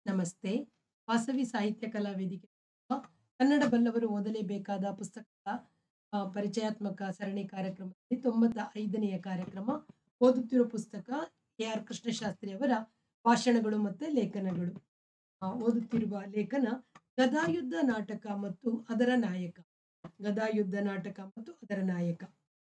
ನಮಸ್ತೆ. ವಾಸವಿ ಸಾಹಿತ್ಯ ಕಲಾ ವೇದಿಕೆ ಕನ್ನಡ ಬಲ್ಲವರು ಓದಲೇಬೇಕಾದ ಪುಸ್ತಕಗಳ ಅ, ಪರಿಚಯಾತ್ಮಕ ಸರಣಿ ಕಾರ್ಯಕ್ರಮದಲ್ಲಿ 95ನೆಯ ಕಾರ್ಯಕ್ರಮ. ಓದುತ್ತಿರುವ ಪುಸ್ತಕ ಎ.ಆರ್. ಕೃಷ್ಣಶಾಸ್ತ್ರಿ ಅವರ ಭಾಷಣಗಳು ಮತ್ತೆ ಲೇಖನಗಳು. ಅ, ಓದುತ್ತಿರುವ ಲೇಖನ ಗದಾಯುದ್ಧ ನಾಟಕ ಮತ್ತು ಅದರ ನಾಯಕ. ಗದಾಯುದ್ಧ ನಾಟಕ ಮತ್ತು ಅದರ ನಾಯಕ.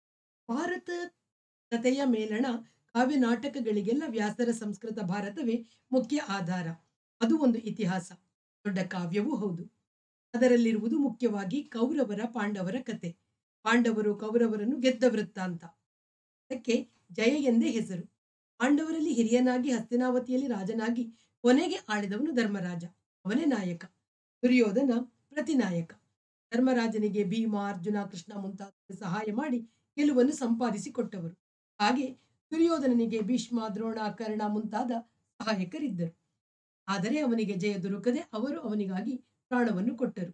ಭಾರತ ಕಥೆಯ ಮೇಲಣ ಕಾವ್ಯ ನಾಟಕಗಳಿಗೆಲ್ಲ ವ್ಯಾಸರ ಸಂಸ್ಕೃತ ಭಾರತವೇ ಮುಖ್ಯ ಆಧಾರ. ಅದು ಒಂದು ಇತಿಹಾಸ. ದೊಡ್ಡ ಕಾವ್ಯವೂ ಹೌದು. ಅದರಲ್ಲಿರುವುದು ಮುಖ್ಯವಾಗಿ ಕೌರವರ ಪಾಂಡವರ ಕತೆ. ಪಾಂಡವರು ಕೌರವರನ್ನು ಗೆದ್ದ ವೃತ್ತಾಂತ. ಅದಕ್ಕೆ ಜಯ ಎಂದೇ ಹೆಸರು. ಪಾಂಡವರಲ್ಲಿ ಹಿರಿಯನಾಗಿ ಹಸ್ತಿನಾವತಿಯಲ್ಲಿ ರಾಜನಾಗಿ ಕೊನೆಗೆ ಆಳಿದವನು ಧರ್ಮರಾಜ. ಅವನೇ ನಾಯಕ. ದುರ್ಯೋಧನ ಪ್ರತಿನಾಯಕ. ಧರ್ಮರಾಜನಿಗೆ ಭೀಮ, ಅರ್ಜುನ, ಕೃಷ್ಣ ಮುಂತಾದವರು ಸಹಾಯ ಮಾಡಿ ಗೆಲುವನ್ನು ಸಂಪಾದಿಸಿಕೊಟ್ಟವರು. ಹಾಗೆ ದುರ್ಯೋಧನನಿಗೆ ಭೀಷ್ಮ, ದ್ರೋಣ, ಕರ್ಣ ಮುಂತಾದ ಸಹಾಯಕರಿದ್ದರು. ಆದರೆ ಅವನಿಗೆ ಜಯ ದೊರಕದೆ ಅವರು ಅವನಿಗಾಗಿ ಪ್ರಾಣವನ್ನು ಕೊಟ್ಟರು.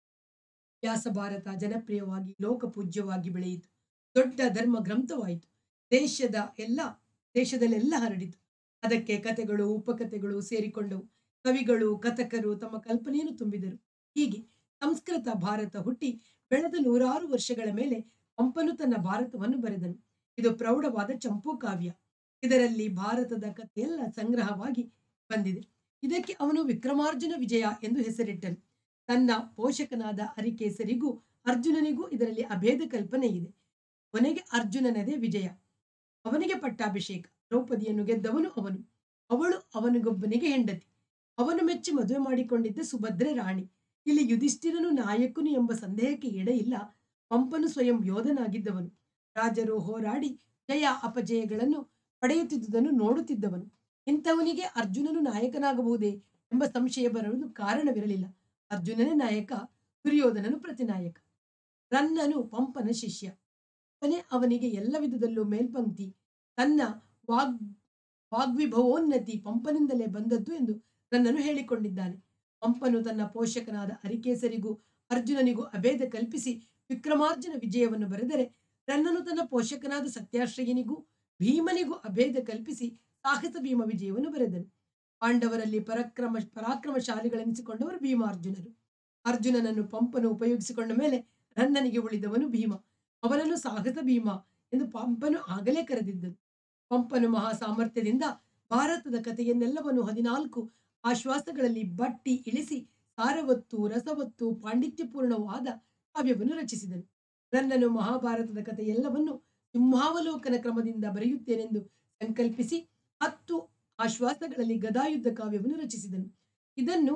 ವ್ಯಾಸ ಭಾರತ ಜನಪ್ರಿಯವಾಗಿ ಲೋಕಪೂಜ್ಯವಾಗಿ ಬೆಳೆಯಿತು. ದೊಡ್ಡ ಧರ್ಮ ಗ್ರಂಥವಾಯಿತು. ದೇಶದ ಎಲ್ಲ ದೇಶದಲ್ಲೆಲ್ಲ ಹರಡಿತು. ಅದಕ್ಕೆ ಕಥೆಗಳು, ಉಪಕಥೆಗಳು ಸೇರಿಕೊಂಡವು. ಕವಿಗಳು, ಕಥಕರು ತಮ್ಮ ಕಲ್ಪನೆಯನ್ನು ತುಂಬಿದರು. ಹೀಗೆ ಸಂಸ್ಕೃತ ಭಾರತ ಹುಟ್ಟಿ ಬೆಳೆದ ನೂರಾರು ವರ್ಷಗಳ ಮೇಲೆ ಪಂಪನು ತನ್ನ ಭಾರತವನ್ನು ಬರೆದನು. ಇದು ಪ್ರೌಢವಾದ ಚಂಪೂ ಕಾವ್ಯ. ಇದರಲ್ಲಿ ಭಾರತದ ಕಥೆಯೆಲ್ಲ ಸಂಗ್ರಹವಾಗಿ ಬಂದಿದೆ. ಇದಕ್ಕೆ ಅವನು ವಿಕ್ರಮಾರ್ಜುನ ವಿಜಯ ಎಂದು ಹೆಸರಿಟ್ಟನು. ತನ್ನ ಪೋಷಕನಾದ ಅರಿಕೇಸರಿಗೂ ಅರ್ಜುನನಿಗೂ ಇದರಲ್ಲಿ ಅಭೇದ ಕಲ್ಪನೆ ಇದೆ. ಕೊನೆಗೆ ಅರ್ಜುನನದೇ ವಿಜಯ. ಅವನಿಗೆ ಪಟ್ಟಾಭಿಷೇಕ. ದ್ರೌಪದಿಯನ್ನು ಗೆದ್ದವನು ಅವನು. ಅವಳು ಅವನಿಗೊಬ್ಬನಿಗೆ ಹೆಂಡತಿ. ಅವನು ಮೆಚ್ಚಿ ಮದುವೆ ಮಾಡಿಕೊಂಡಿದ್ದ ಸುಭದ್ರೆ ರಾಣಿ. ಇಲ್ಲಿ ಯುಧಿಷ್ಠಿರನು ನಾಯಕನು ಎಂಬ ಸಂದೇಹಕ್ಕೆ ಎಡೆಯಿಲ್ಲ. ಪಂಪನು ಸ್ವಯಂ ಯೋಧನಾಗಿದ್ದವನು. ರಾಜರು ಹೋರಾಡಿ ಜಯ ಅಪಜಯಗಳನ್ನು ಪಡೆಯುತ್ತಿದ್ದುದನ್ನು ನೋಡುತ್ತಿದ್ದವನು. ಇಂಥವನಿಗೆ ಅರ್ಜುನನು ನಾಯಕನಾಗಬಹುದೇ ಎಂಬ ಸಂಶಯ ಬರಲು ಕಾರಣವಿರಲಿಲ್ಲ. ಅರ್ಜುನನೇ ನಾಯಕ, ದುರ್ಯೋಧನನು ಪ್ರತಿನಾಯಕ. ರನ್ನನು ಪಂಪನ ಶಿಷ್ಯ. ಪಂಪನೇ ಅವನಿಗೆ ಎಲ್ಲ ವಿಧದಲ್ಲೂ ಮೇಲ್ಪಂಕ್ತಿ. ತನ್ನ ವಾಗ್ ವಾಗ್ವಿಭವೋನ್ನತಿ ಪಂಪನಿಂದಲೇ ಬಂದದ್ದು ಎಂದು ರನ್ನನು ಹೇಳಿಕೊಂಡಿದ್ದಾನೆ. ಪಂಪನು ತನ್ನ ಪೋಷಕನಾದ ಅರಿಕೇಸರಿಗೂ ಅರ್ಜುನನಿಗೂ ಅಭೇದ ಕಲ್ಪಿಸಿ ವಿಕ್ರಮಾರ್ಜುನ ವಿಜಯವನ್ನು ಬರೆದರೆ, ರನ್ನನು ತನ್ನ ಪೋಷಕನಾದ ಸತ್ಯಾಶ್ರಯನಿಗೂ ಭೀಮನಿಗೂ ಅಭೇದ ಕಲ್ಪಿಸಿ ಸಾಹಸ ಭೀಮ ವಿಜಯವನ್ನು ಬರೆದನು. ಪಾಂಡವರಲ್ಲಿ ಪರಾಕ್ರಮ ಪರಾಕ್ರಮಶಾಲಿಗಳೆನಿಸಿಕೊಂಡವರು ಭೀಮಾರ್ಜುನರು. ಅರ್ಜುನನನ್ನು ಪಂಪನು ಉಪಯೋಗಿಸಿಕೊಂಡ ಮೇಲೆ ರನ್ನನಿಗೆ ಉಳಿದವನು ಭೀಮ. ಅವನನ್ನು ಸಾಹಸ ಭೀಮ ಎಂದು ಪಂಪನು ಆಗಲೇ ಕರೆದಿದ್ದನು. ಪಂಪನು ಮಹಾ ಸಾಮರ್ಥ್ಯದಿಂದ ಭಾರತದ ಕಥೆಯನ್ನೆಲ್ಲವನ್ನು ಹದಿನಾಲ್ಕು ಆಶ್ವಾಸಗಳಲ್ಲಿ ಬಟ್ಟಿ ಇಳಿಸಿ ಸಾರವತ್ತು, ರಸವತ್ತು, ಪಾಂಡಿತ್ಯಪೂರ್ಣವಾದ ಕಾವ್ಯವನ್ನು ರಚಿಸಿದನು. ರನ್ನನು ಮಹಾಭಾರತದ ಕಥೆಯೆಲ್ಲವನ್ನು ಸಿಂಹಾವಲೋಕನ ಕ್ರಮದಿಂದ ಬರೆಯುತ್ತೇನೆಂದು ಸಂಕಲ್ಪಿಸಿ ಹತ್ತು ಆಶ್ವಾಸಗಳಲ್ಲಿ ಗದಾಯುದ್ಧ ಕಾವ್ಯವನ್ನು ರಚಿಸಿದನು. ಇದನ್ನು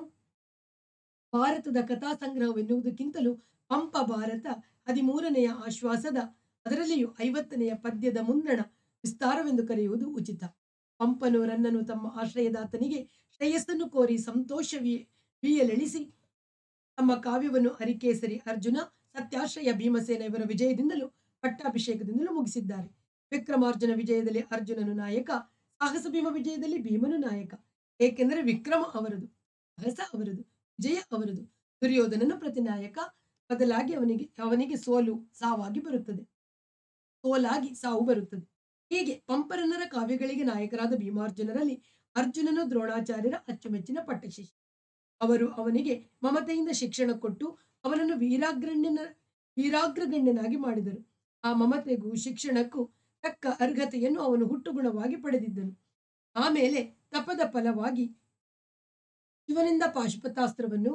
ಭಾರತದ ಕಥಾಸಂಗ್ರಹವೆನ್ನುವುದಕ್ಕಿಂತಲೂ ಪಂಪ ಭಾರತ ಹದಿಮೂರನೆಯ ಆಶ್ವಾಸದ ಅದರಲ್ಲಿಯೂ ಐವತ್ತನೆಯ ಪದ್ಯದ ಮುಂದಣ ವಿಸ್ತಾರವೆಂದು ಕರೆಯುವುದು ಉಚಿತ. ಪಂಪನು ರನ್ನನು ತಮ್ಮ ಆಶ್ರಯದಾತನಿಗೆ ಶ್ರೇಯಸ್ಸನ್ನು ಕೋರಿ ಸಂತೋಷವೀಯಲೆಳಿಸಿ ತಮ್ಮ ಕಾವ್ಯವನ್ನು ಅರಿಕೇಸರಿ ಅರ್ಜುನ, ಸತ್ಯಾಶ್ರಯ ಭೀಮಸೇನ ಇವರ ವಿಜಯದಿಂದಲೂ ಪಟ್ಟಾಭಿಷೇಕದಿಂದಲೂ ಮುಗಿಸಿದ್ದಾರೆ. ವಿಕ್ರಮಾರ್ಜುನ ವಿಜಯದಲ್ಲಿ ಅರ್ಜುನನು ನಾಯಕ, ಸಾಹಸ ಭೀಮ ವಿಜಯದಲ್ಲಿ ಭೀಮನು ನಾಯಕ. ಏಕೆಂದರೆ ವಿಕ್ರಮ ಅವರದು, ಸಾಹಸ ಅವರದು, ವಿಜಯ ಅವರದು. ದುರ್ಯೋಧನನು ಪ್ರತಿನಾಯಕ. ಬದಲಾಗಿ ಅವನಿಗೆ ಅವನಿಗೆ ಸೋಲು ಸಾವಾಗಿ ಬರುತ್ತದೆ. ಸೋಲಾಗಿ ಸಾವು ಬರುತ್ತದೆ. ಹೀಗೆ ಪಂಪರನ್ನರ ಕಾವ್ಯಗಳಿಗೆ ನಾಯಕರಾದ ಭೀಮಾರ್ಜುನರಲ್ಲಿ ಅರ್ಜುನನು ದ್ರೋಣಾಚಾರ್ಯರ ಅಚ್ಚುಮೆಚ್ಚಿನ ಪಟ್ಟಶಿಷ್ಯ. ಅವರು ಅವನಿಗೆ ಮಮತೆಯಿಂದ ಶಿಕ್ಷಣ ಕೊಟ್ಟು ಅವನನ್ನು ವೀರಾಗ್ರಣ್ಯನ ವೀರಾಗ್ರಗಣ್ಯನಾಗಿ ಮಾಡಿದರು. ಆ ಮಮತೆಗೂ ಶಿಕ್ಷಣಕ್ಕೂ ತಕ್ಕ ಅರ್ಹತೆಯನ್ನು ಅವನು ಹುಟ್ಟುಗುಣವಾಗಿ ಪಡೆದಿದ್ದನು. ಆಮೇಲೆ ತಪದ ಫಲವಾಗಿ ಶಿವನಿಂದ ಪಾಶುಪತಾಸ್ತ್ರವನ್ನು,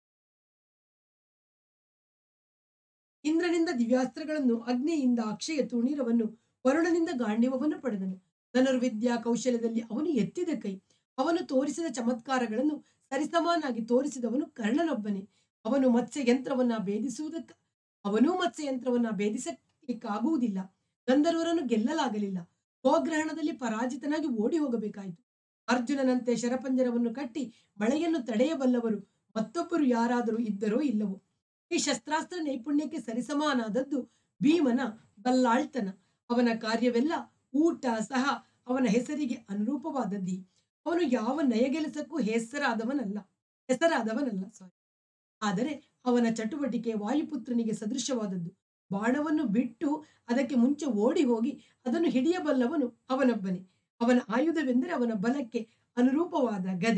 ಇಂದ್ರನಿಂದ ದಿವ್ಯಾಸ್ತ್ರಗಳನ್ನು, ಅಗ್ನಿಯಿಂದ ಅಕ್ಷಯ ತೂಣೀರವನ್ನು, ವರುಣನಿಂದ ಗಾಂಡೀವವನ್ನು ಪಡೆದನು. ಧನುರ್ವಿದ್ಯಾ ಕೌಶಲ್ಯದಲ್ಲಿ ಅವನು ಎತ್ತಿದ ಕೈ. ಅವನು ತೋರಿಸಿದ ಚಮತ್ಕಾರಗಳನ್ನು ಸರಿಸಮನಾಗಿ ತೋರಿಸಿದವನು ಕರ್ಣನೊಬ್ಬನೇ. ಅವನು ಮತ್ಸ್ಯಯಂತ್ರವನ್ನ ಭೇದಿಸುವುದಕ್ಕ ಅವನೂ ಮತ್ಸ್ಯಯಂತ್ರವನ್ನ ಭೇದಿಸಲಿಕ್ಕಾಗುವುದಿಲ್ಲ. ಗಂಧರ್ವರನ್ನು ಗೆಲ್ಲಲಾಗಲಿಲ್ಲ. ಗೋಗ್ರಹಣದಲ್ಲಿ ಪರಾಜಿತನಾಗಿ ಓಡಿ ಹೋಗಬೇಕಾಯಿತು. ಅರ್ಜುನನಂತೆ ಶರಪಂಜರವನ್ನು ಕಟ್ಟಿ ಮಳೆಯನ್ನು ತಡೆಯಬಲ್ಲವರು ಮತ್ತೊಬ್ಬರು ಯಾರಾದರೂ ಇದ್ದರೋ ಇಲ್ಲವೋ. ಈ ಶಸ್ತ್ರಾಸ್ತ್ರ ನೈಪುಣ್ಯಕ್ಕೆ ಸರಿಸಮನಾದದ್ದು ಭೀಮನ ಬಲ್ಲಾಳ್ತನ. ಅವನ ಕಾರ್ಯವೆಲ್ಲ ಊಟ ಸಹ ಅವನ ಹೆಸರಿಗೆ ಅನುರೂಪವಾದದ್ದೇ. ಅವನು ಯಾವ ನಯಗೆಲಸಕ್ಕೂ ಹೆಸರಾದವನಲ್ಲ ಹೆಸರಾದವನಲ್ಲ ಸಾರಿ ಆದರೆ ಅವನ ಚಟುವಟಿಕೆ ವಾಯುಪುತ್ರನಿಗೆ ಸದೃಶವಾದದ್ದು. ಬಾಣವನ್ನು ಬಿಟ್ಟು ಅದಕ್ಕೆ ಮುಂಚೆ ಓಡಿ ಹೋಗಿ ಅದನ್ನು ಹಿಡಿಯಬಲ್ಲವನು ಅವನೊಬ್ಬನೇ. ಅವನ ಆಯುಧವೆಂದರೆ ಅವನ ಬಲಕ್ಕೆ ಅನುರೂಪವಾದ ಗದೆ.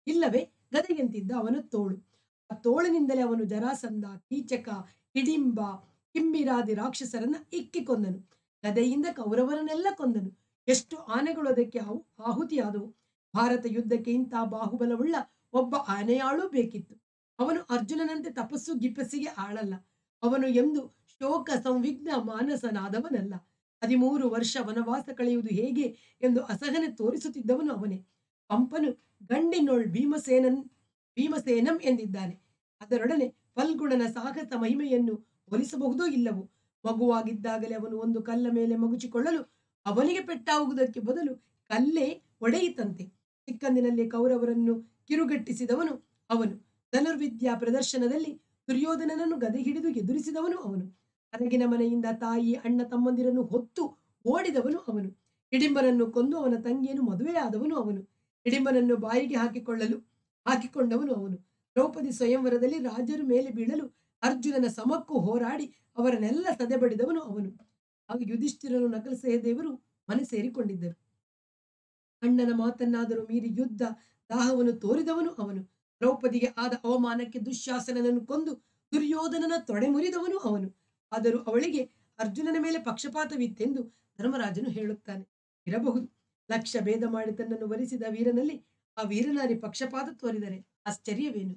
ಇಲ್ಲವೇ ಗದೆಯಂತಿದ್ದ ಅವನ ತೋಳು ಆ ತೋಳಿನಿಂದಲೇ ಅವನು ಜರಾಸಂಧ ಕೀಚಕ ಹಿಡಿಂಬ ಕಿಮ್ಮಿರಾದಿ ರಾಕ್ಷಸರನ್ನ ಇಕ್ಕಿ ಕೊಂದನು ಗದೆಯಿಂದ ಕೌರವರನ್ನೆಲ್ಲ ಕೊಂದನು ಎಷ್ಟು ಆನೆಗಳು ಅದಕ್ಕೆ ಆಹು ಆಹುತಿಯಾದವು ಭಾರತ ಯುದ್ಧಕ್ಕೆ ಇಂಥ ಬಾಹುಬಲವುಳ್ಳ ಒಬ್ಬ ಆನೆಯಾಳು ಬೇಕಿತ್ತು ಅವನು ಅರ್ಜುನನಂತೆ ತಪಸ್ಸು ಗಿಪಸ್ಸಿಗೆ ಆಳಲ್ಲ ಅವನು ಎಂದು ಶೋಕ ಸಂವಿಘ್ನ ಮಾನಸನಾದವನಲ್ಲ ಹದಿಮೂರು ವರ್ಷ ವನವಾಸ ಕಳೆಯುವುದು ಹೇಗೆ ಎಂದು ಅಸಹನೆ ತೋರಿಸುತ್ತಿದ್ದವನು ಅವನೇ ಪಂಪನು ಗಂಡಿನೊಳ್ ಭೀಮಸೇನನ್ ಭೀಮಸೇನಂ ಎಂದಿದ್ದಾನೆ ಅದರೊಡನೆ ಫಲ್ಗುಣನ ಸಾಹಸ ಮಹಿಮೆಯನ್ನು ಹೋಲಿಸಬಹುದೋ ಇಲ್ಲವೋ ಮಗುವಾಗಿದ್ದಾಗಲೇ ಅವನು ಒಂದು ಕಲ್ಲ ಮೇಲೆ ಮಗುಚಿಕೊಳ್ಳಲು ಅವನಿಗೆ ಪೆಟ್ಟಾಗುವುದಕ್ಕೆ ಬದಲು ಕಲ್ಲೇ ಒಡೆಯಿತಂತೆ ಚಿಕ್ಕಂದಿನಲ್ಲಿ ಕೌರವರನ್ನು ಕಿರುಗಟ್ಟಿಸಿದವನು ಅವನು ಧನುರ್ವಿದ್ಯಾ ಪ್ರದರ್ಶನದಲ್ಲಿ ದುರ್ಯೋಧನನನ್ನು ಗದೆ ಹಿಡಿದು ಎದುರಿಸಿದವನು ಅವನು ಹೊರಗಿನ ಮನೆಯಿಂದ ತಾಯಿ ಅಣ್ಣ ತಮ್ಮಂದಿರನ್ನು ಹೊತ್ತು ಓಡಿದವನು ಅವನು ಹಿಡಿಂಬನನ್ನು ಕೊಂದು ಅವನ ತಂಗಿಯನ್ನು ಮದುವೆಯಾದವನು ಅವನು ಹಿಡಿಂಬನನ್ನು ಬಾಯಿಗೆ ಹಾಕಿಕೊಳ್ಳಲು ಹಾಕಿಕೊಂಡವನು ಅವನು ದ್ರೌಪದಿ ಸ್ವಯಂವರದಲ್ಲಿ ರಾಜರು ಮೇಲೆ ಬೀಳಲು ಅರ್ಜುನನ ಸಮಕ್ಕೂ ಹೋರಾಡಿ ಅವರನ್ನೆಲ್ಲ ಸದೆಬಡಿದವನು ಅವನು ಆಗ ಯುಧಿಷ್ಠಿರನು ನಕಲ ಸಹದೇವರು ಮನೆ ಸೇರಿಕೊಂಡಿದ್ದರು ಅಣ್ಣನ ಮಾತನ್ನಾದರೂ ಮೀರಿ ಯುದ್ಧ ದಾಹವನ್ನು ತೋರಿದವನು ಅವನು ದ್ರೌಪದಿಗೆ ಆದ ಅವಮಾನಕ್ಕೆ ದುಶ್ಯಾಸನನನ್ನು ಕೊಂದು ದುರ್ಯೋಧನನ ತೊಡೆ ಮುರಿದವನು ಅವನು ಆದರೂ ಅವಳಿಗೆ ಅರ್ಜುನನ ಮೇಲೆ ಪಕ್ಷಪಾತವಿತ್ತೆಂದು ಧರ್ಮರಾಜನು ಹೇಳುತ್ತಾನೆ ಇರಬಹುದು ಲಕ್ಷ್ಯ ಭೇದ ಮಾಡಿ ತನ್ನನ್ನು ವರಿಸಿದ ವೀರನಲ್ಲಿ ಆ ವೀರನಾರಿ ಪಕ್ಷಪಾತ ತೋರಿದರೆ ಆಶ್ಚರ್ಯವೇನು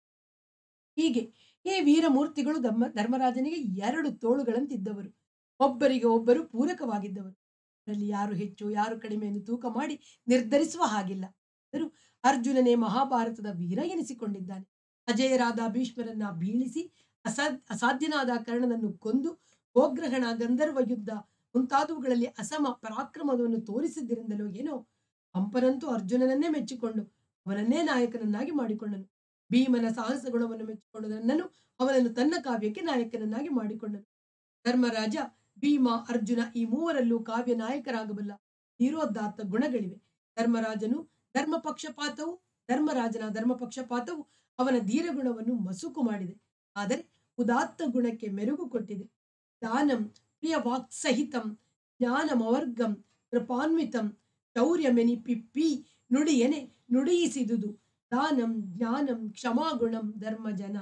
ಹೀಗೆ ಈ ವೀರಮೂರ್ತಿಗಳು ಧರ್ಮ ಧರ್ಮರಾಜನಿಗೆ ಎರಡು ತೋಳುಗಳಂತಿದ್ದವರು ಒಬ್ಬರಿಗೆ ಒಬ್ಬರು ಪೂರಕವಾಗಿದ್ದವರು ಅದರಲ್ಲಿ ಯಾರು ಹೆಚ್ಚು ಯಾರು ಕಡಿಮೆ ಎಂದು ತೂಕ ಮಾಡಿ ನಿರ್ಧರಿಸುವ ಹಾಗಿಲ್ಲ ಆದರೂ ಅರ್ಜುನನೇ ಮಹಾಭಾರತದ ವೀರ ಎನಿಸಿಕೊಂಡಿದ್ದಾನೆ ಅಜಯರಾದ ಭೀಷ್ಮರನ್ನ ಬೀಳಿಸಿ ಅಸಾ ಅಸಾಧ್ಯನಾದ ಕರ್ಣನನ್ನು ಕೊಂದು ಗೋಗ್ರಹಣ ಗಂಧರ್ವ ಯುದ್ಧ ಮುಂತಾದವುಗಳಲ್ಲಿ ಅಸಮ ಪರಾಕ್ರಮವನ್ನು ತೋರಿಸಿದ್ದರಿಂದಲೋ ಏನೋ ಪಂಪನಂತೂ ಅರ್ಜುನನನ್ನೇ ಮೆಚ್ಚಿಕೊಂಡು ಅವನನ್ನೇ ನಾಯಕನನ್ನಾಗಿ ಮಾಡಿಕೊಂಡನು ಭೀಮನ ಸಾಹಸ ಗುಣವನ್ನು ಮೆಚ್ಚಿಕೊಂಡು ನನ್ನನ್ನು ಅವನನ್ನು ತನ್ನ ಕಾವ್ಯಕ್ಕೆ ನಾಯಕನನ್ನಾಗಿ ಮಾಡಿಕೊಂಡನು ಧರ್ಮರಾಜ ಭೀಮ ಅರ್ಜುನ ಈ ಮೂವರಲ್ಲೂ ಕಾವ್ಯ ನಾಯಕರಾಗಬಲ್ಲ ಧೀರೋದಾತ್ತ ಗುಣಗಳಿವೆ ಧರ್ಮರಾಜನು ಧರ್ಮ ಪಕ್ಷಪಾತವು ಧರ್ಮರಾಜನ ಧರ್ಮ ಪಕ್ಷಪಾತವು ಅವನ ಧೀರ ಗುಣವನ್ನು ಮಸುಕು ಮಾಡಿದೆ ಆದರೆ ಉದಾತ್ತ ಗುಣಕ್ಕೆ ಮೆರುಗು ಕೊಟ್ಟಿದೆ ದಾನಂ ಪ್ರಿಯ ವಾಕ್ಸಹಿತಂ ಜ್ಞಾನಮವರ್ಗಂ ಕೃಪಾನ್ವಿತಂ ಶೌರ್ಯಮೆನಿಪಿಪ್ಪಿ ನುಡಿಯನೆ ನುಡಿಯಿಸಿದುದು ದಾನಂ ಜ್ಞಾನಂ ಕ್ಷಮಾಗುಣಂ ಧರ್ಮಜನ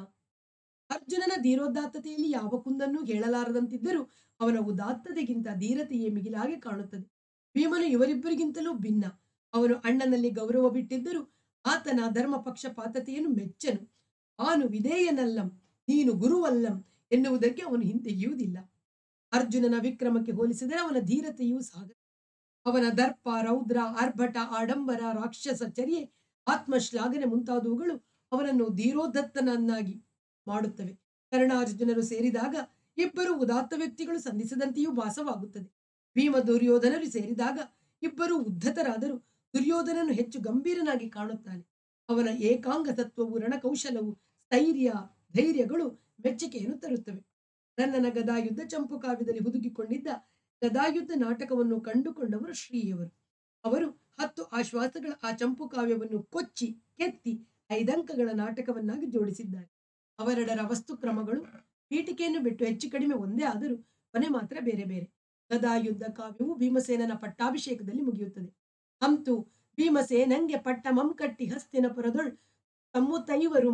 ಅರ್ಜುನನ ಧೀರೋದಾತ್ತತೆಯಲ್ಲಿ ಯಾವ ಕುಂದನ್ನೂ ಹೇಳಲಾರದಂತಿದ್ದರೂ ಅವನ ಉದಾತ್ತತೆಗಿಂತ ಧೀರತೆಯೇ ಮಿಗಿಲಾಗಿ ಕಾಣುತ್ತದೆ ಭೀಮನು ಇವರಿಬ್ಬರಿಗಿಂತಲೂ ಭಿನ್ನ ಅವನು ಅಣ್ಣನಲ್ಲಿ ಗೌರವ ಬಿಟ್ಟಿದ್ದರೂ ಆತನ ಧರ್ಮ ಪಕ್ಷಪಾತತೆಯನ್ನು ಮೆಚ್ಚನು ಆನು ವಿಧೇಯನಲ್ಲಂ ನೀನು ಗುರುವಲ್ಲಂ ಎನ್ನುವುದಕ್ಕೆ ಅವನು ಹಿಂತೆಗೆಯುವುದಿಲ್ಲ ಅರ್ಜುನನ ವಿಕ್ರಮಕ್ಕೆ ಹೋಲಿಸಿದರೆ ಅವನ ಧೀರತೆಯೂ ಸಾಗ ಅವನ ದರ್ಪ ರೌದ್ರ ಆರ್ಭಟ ಆಡಂಬರ ರಾಕ್ಷಸ ಚರ್ಯೆ ಆತ್ಮಶ್ಲಾಘನೆ ಮುಂತಾದವುಗಳು ಅವನನ್ನು ಧೀರೋದತ್ತನನ್ನಾಗಿ ಮಾಡುತ್ತವೆ ಕರ್ಣಾರ್ಜುನರು ಸೇರಿದಾಗ ಇಬ್ಬರು ಉದಾತ್ತ ವ್ಯಕ್ತಿಗಳು ಸಂಧಿಸದಂತೆಯೂ ಭಾಸವಾಗುತ್ತದೆ ಭೀಮ ದುರ್ಯೋಧನರು ಸೇರಿದಾಗ ಇಬ್ಬರು ಉದ್ಧತರಾದರೂ ದುರ್ಯೋಧನನು ಹೆಚ್ಚು ಗಂಭೀರನಾಗಿ ಕಾಣುತ್ತಾನೆ ಅವನ ಏಕಾಂಗ ತತ್ವವು ರಣಕೌಶಲವು ಸ್ಥೈರ್ಯ ಧೈರ್ಯಗಳು ಮೆಚ್ಚುಗೆಯನ್ನು ತರುತ್ತವೆ ರನ್ನನ ಗದಾಯುದ್ಧ ಚಂಪು ಕಾವ್ಯದಲ್ಲಿ ಹುದುಗಿಕೊಂಡಿದ್ದ ಗದಾಯುದ್ಧ ನಾಟಕವನ್ನು ಕಂಡುಕೊಂಡವರು ಶ್ರೀಯವರು ಅವರು ಹತ್ತು ಆಶ್ವಾಸಗಳ ಆ ಚಂಪು ಕಾವ್ಯವನ್ನು ಕೊಚ್ಚಿ ಕೆತ್ತಿ ಐದಂಕಗಳ ನಾಟಕವನ್ನಾಗಿ ಜೋಡಿಸಿದ್ದಾರೆ ಅವರೆಡರ ವಸ್ತು ಕ್ರಮಗಳು ಪೀಠಿಕೆಯನ್ನು ಬಿಟ್ಟು ಹೆಚ್ಚು ಕಡಿಮೆ ಒಂದೇ ಆದರೂ ಕೊನೆ ಮಾತ್ರ ಬೇರೆ ಬೇರೆ ಗದಾಯುದ್ಧ ಕಾವ್ಯವು ಭೀಮಸೇನನ ಪಟ್ಟಾಭಿಷೇಕದಲ್ಲಿ ಮುಗಿಯುತ್ತದೆ ಅಂತೂ ಭೀಮಸೇನಂಗೆ ಪಟ್ಟ ಮಂಕಟ್ಟಿ ಹಸ್ತಿನಪುರದೊಳ್ ತಮ್ಮುತೈವರುಂ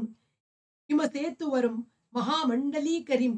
ಹಿಮಸೇತುವರುಂ ಮಹಾಮಂಡಲೀಕರಿಂ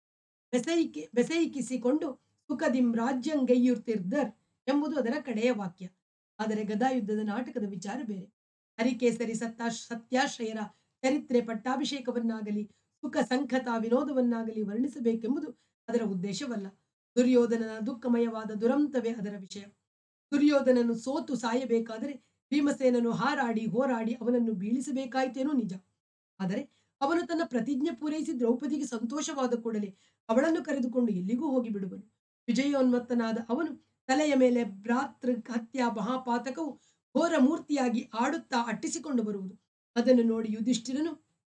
ಬೆಸೈಕಿ ಬೆಸೈಕಿಸಿಕೊಂಡು ಸುಖದಿಂ ರಾಜ್ಯಂಗೈಯುರ್ತಿರ್ದರ್ ಎಂಬುದು ಅದರ ಕಡೆಯ ವಾಕ್ಯ ಆದರೆ ಗದಾಯುದ್ಧದ ನಾಟಕದ ವಿಚಾರ ಬೇರೆ ಹರಿಕೇಸರಿ ಸತ್ತಾ ಸತ್ಯಾಶ್ರಯರ ಚರಿತ್ರೆ ಪಟ್ಟಾಭಿಷೇಕವನ್ನಾಗಲಿ ಸುಖ ಸಂಖತ ವಿನೋದವನ್ನಾಗಲಿ ವರ್ಣಿಸಬೇಕೆಂಬುದು ಅದರ ಉದ್ದೇಶವಲ್ಲ ದುರ್ಯೋಧನನ ದುಃಖಮಯವಾದ ದುರಂತವೇ ಅದರ ವಿಷಯ ದುರ್ಯೋಧನನು ಸೋತು ಸಾಯಬೇಕಾದರೆ ಭೀಮಸೇನನು ಹಾರಾಡಿ ಹೋರಾಡಿ ಅವನನ್ನು ಬೀಳಿಸಬೇಕಾಯಿತೇನೋ ನಿಜ ಆದರೆ ಅವನು ತನ್ನ ಪ್ರತಿಜ್ಞೆ ಪೂರೈಸಿ ದ್ರೌಪದಿಗೆ ಸಂತೋಷವಾದ ಕೂಡಲೇ ಅವಳನ್ನು ಕರೆದುಕೊಂಡು ಎಲ್ಲಿಗೂ ಹೋಗಿ ಬಿಡುವನು ವಿಜಯೋನ್ಮತ್ತನಾದ ಅವನು ತಲೆಯ ಮೇಲೆ ಭ್ರಾತೃ ಹತ್ಯಾ ಮಹಾಪಾತಕವು ಘೋರ ಮೂರ್ತಿಯಾಗಿ ಆಡುತ್ತಾ ಅಟ್ಟಿಸಿಕೊಂಡು ಬರುವುದು ಅದನ್ನು ನೋಡಿ ಯುಧಿಷ್ಠಿರನು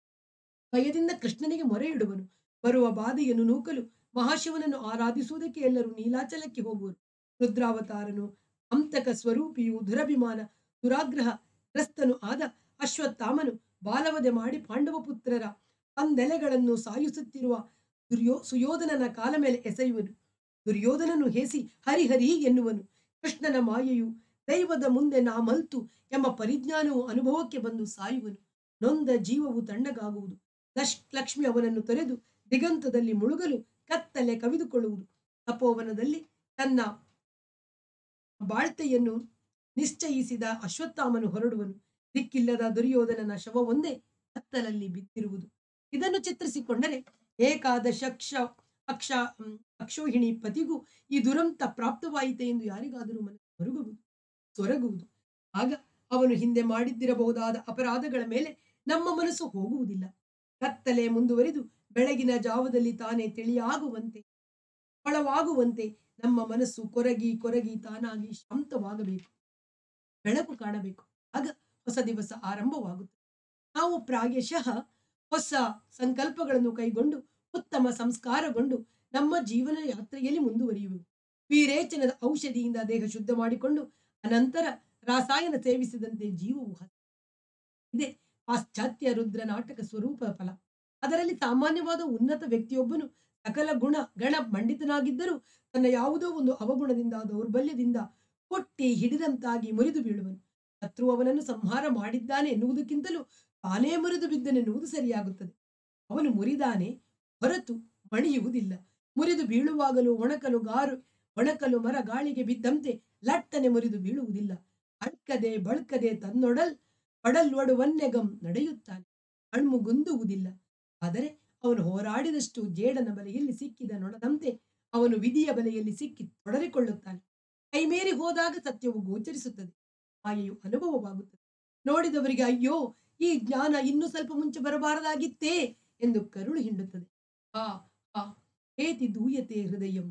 ಭಯದಿಂದ ಕೃಷ್ಣನಿಗೆ ಮೊರೆ ಇಡುವನು ಬರುವ ಬಾಧೆಯನ್ನು ನೂಕಲು ಮಹಾಶಿವನನ್ನು ಆರಾಧಿಸುವುದಕ್ಕೆ ಎಲ್ಲರೂ ನೀಲಾಚಲಕ್ಕೆ ಹೋಗುವರು ರುದ್ರಾವತಾರನು ಅಂತಕ ಸ್ವರೂಪಿಯು ದುರಭಿಮಾನ ದುರಾಗ್ರಹ ಗ್ರಸ್ತನು ಆದ ಅಶ್ವತ್ಥಾಮನು ಬಾಲವಧೆ ಮಾಡಿ ಪಾಂಡವ ಪುತ್ರರ ಅಂದೆಲೆಗಳನ್ನು ಸಾಯಿಸುತ್ತಿರುವ ದುರ್ಯೋ ಸುಯೋಧನನ ಕಾಲ ಮೇಲೆ ಎಸೆಯುವನು ದುರ್ಯೋಧನನು ಹೇಸಿ ಹರಿಹರಿ ಎನ್ನುವನು ಕೃಷ್ಣನ ಮಾಯೆಯು ದೈವದ ಮುಂದೆ ನಾ ಮಲ್ತು ಎಂಬ ಪರಿಜ್ಞಾನವು ಅನುಭವಕ್ಕೆ ಬಂದು ಸಾಯುವನು ನೊಂದ ಜೀವವು ತಣ್ಣಗಾಗುವುದು ಲಶ್ ಲಕ್ಷ್ಮಿ ಅವನನ್ನು ತೊರೆದು ದಿಗಂತದಲ್ಲಿ ಮುಳುಗಲು ಕತ್ತಲೆ ಕವಿದುಕೊಳ್ಳುವುದು ತಪೋವನದಲ್ಲಿ ತನ್ನ ಬಾಳ್ತೆಯನ್ನು ನಿಶ್ಚಯಿಸಿದ ಅಶ್ವತ್ಥಾಮನು ಹೊರಡುವನು ದಿಕ್ಕಿಲ್ಲದ ದುರ್ಯೋಧನನ ಶವವೊಂದೇ ಕತ್ತಲಲ್ಲಿ ಬಿದ್ದಿರುವುದು ಇದನ್ನು ಚಿತ್ರಿಸಿಕೊಂಡರೆ ಏಕಾದಶ ಅಕ್ಷ ಅಕ್ಷ ಹ್ಮ್, ಅಕ್ಷೋಹಿಣಿ ಪತಿಗೂ ಈ ದುರಂತ ಪ್ರಾಪ್ತವಾಯಿತೆ ಎಂದು ಯಾರಿಗಾದರೂ ಮನಸ್ಸು ಹೊರಗುವುದು ಸೊರಗುವುದು ಆಗ ಅವನು ಹಿಂದೆ ಮಾಡಿದ್ದಿರಬಹುದಾದ ಅಪರಾಧಗಳ ಮೇಲೆ ನಮ್ಮ ಮನಸ್ಸು ಹೋಗುವುದಿಲ್ಲ ಕತ್ತಲೆ ಮುಂದುವರಿದು ಬೆಳಗಿನ ಜಾವದಲ್ಲಿ ತಾನೇ ತಿಳಿಯಾಗುವಂತೆ ಫಳವಾಗುವಂತೆ ನಮ್ಮ ಮನಸ್ಸು ಕೊರಗಿ ಕೊರಗಿ ತಾನಾಗಿ ಶಾಂತವಾಗಬೇಕು ಬೆಳಕು ಕಾಣಬೇಕು ಆಗ ಹೊಸ ದಿವಸ ಆರಂಭವಾಗುತ್ತದೆ ನಾವು ಪ್ರಾಯಶಃ ಹೊಸ ಸಂಕಲ್ಪಗಳನ್ನು ಕೈಗೊಂಡು ಉತ್ತಮ ಸಂಸ್ಕಾರಗೊಂಡು ನಮ್ಮ ಜೀವನ ಯಾತ್ರೆಯಲ್ಲಿ ಮುಂದುವರಿಯುವೆವು ವೀರೇಚನದ ಔಷಧಿಯಿಂದ ದೇಹ ಶುದ್ಧ ಮಾಡಿಕೊಂಡು ಅನಂತರ ರಾಸಾಯನ ಸೇವಿಸಿದಂತೆ ಜೀವವು ಹಸ ಇದೆ ಪಾಶ್ಚಾತ್ಯ ರುದ್ರ ನಾಟಕ ಸ್ವರೂಪ ಫಲ ಅದರಲ್ಲಿ ಸಾಮಾನ್ಯವಾದ ಉನ್ನತ ವ್ಯಕ್ತಿಯೊಬ್ಬನು ಸಕಲ ಗುಣ ಗಣ ಮಂಡಿತನಾಗಿದ್ದರೂ ತನ್ನ ಯಾವುದೋ ಒಂದು ಅವಗುಣದಿಂದ ದೌರ್ಬಲ್ಯದಿಂದ ಕೊಟ್ಟಿ ಹಿಡಿದಂತಾಗಿ ಮುರಿದು ಬೀಳುವನು ಶತ್ರು ಅವನನ್ನು ಸಂಹಾರ ಮಾಡಿದ್ದಾನೆ ಎನ್ನುವುದಕ್ಕಿಂತಲೂ ತಾನೇ ಮುರಿದು ಬಿದ್ದನೆನ್ನುವುದು ಸರಿಯಾಗುತ್ತದೆ ಅವನು ಮುರಿದಾನೆ ಹೊರತು ಮಣಿಯುವುದಿಲ್ಲ ಮುರಿದು ಬೀಳುವಾಗಲೂ ಒಣಕಲು ಗಾರು ಒಣಕಲು ಮರ ಗಾಳಿಗೆ ಬಿದ್ದಂತೆ ಲಟ್ಟನೆ ಮುರಿದು ಬೀಳುವುದಿಲ್ಲ ಅಳ್ಕದೆ ಬಳ್ಕದೆ ತನ್ನೊಡಲ್ ಪಡಲ್ವಡುವನ್ನೆಗಂ ನಡೆಯುತ್ತಾನೆ ಅಣ್ಮುಗುಂದುವುದಿಲ್ಲ ಆದರೆ ಅವನು ಹೋರಾಡಿದಷ್ಟು ಜೇಡನ ಬಲೆಯಲ್ಲಿ ಸಿಕ್ಕಿದ ನೊಣದಂತೆ ಅವನು ವಿಧಿಯ ಬಲೆಯಲ್ಲಿ ಸಿಕ್ಕಿ ತೊಡರಿಕೊಳ್ಳುತ್ತಾನೆ ಕೈಮೇರಿ ಹೋದಾಗ ಸತ್ಯವು ಗೋಚರಿಸುತ್ತದೆ ಮಾಯೆಯು ಅನುಭವವಾಗುತ್ತದೆ ನೋಡಿದವರಿಗೆ ಅಯ್ಯೋ ಈ ಜ್ಞಾನ ಇನ್ನೂ ಸ್ವಲ್ಪ ಮುಂಚೆ ಬರಬಾರದಾಗಿತ್ತೇ ಎಂದು ಕರುಳು ಹಿಂಡುತ್ತದೆ ಆ ಆ ಏತಿ ದೂಯತೆ ಹೃದಯಂ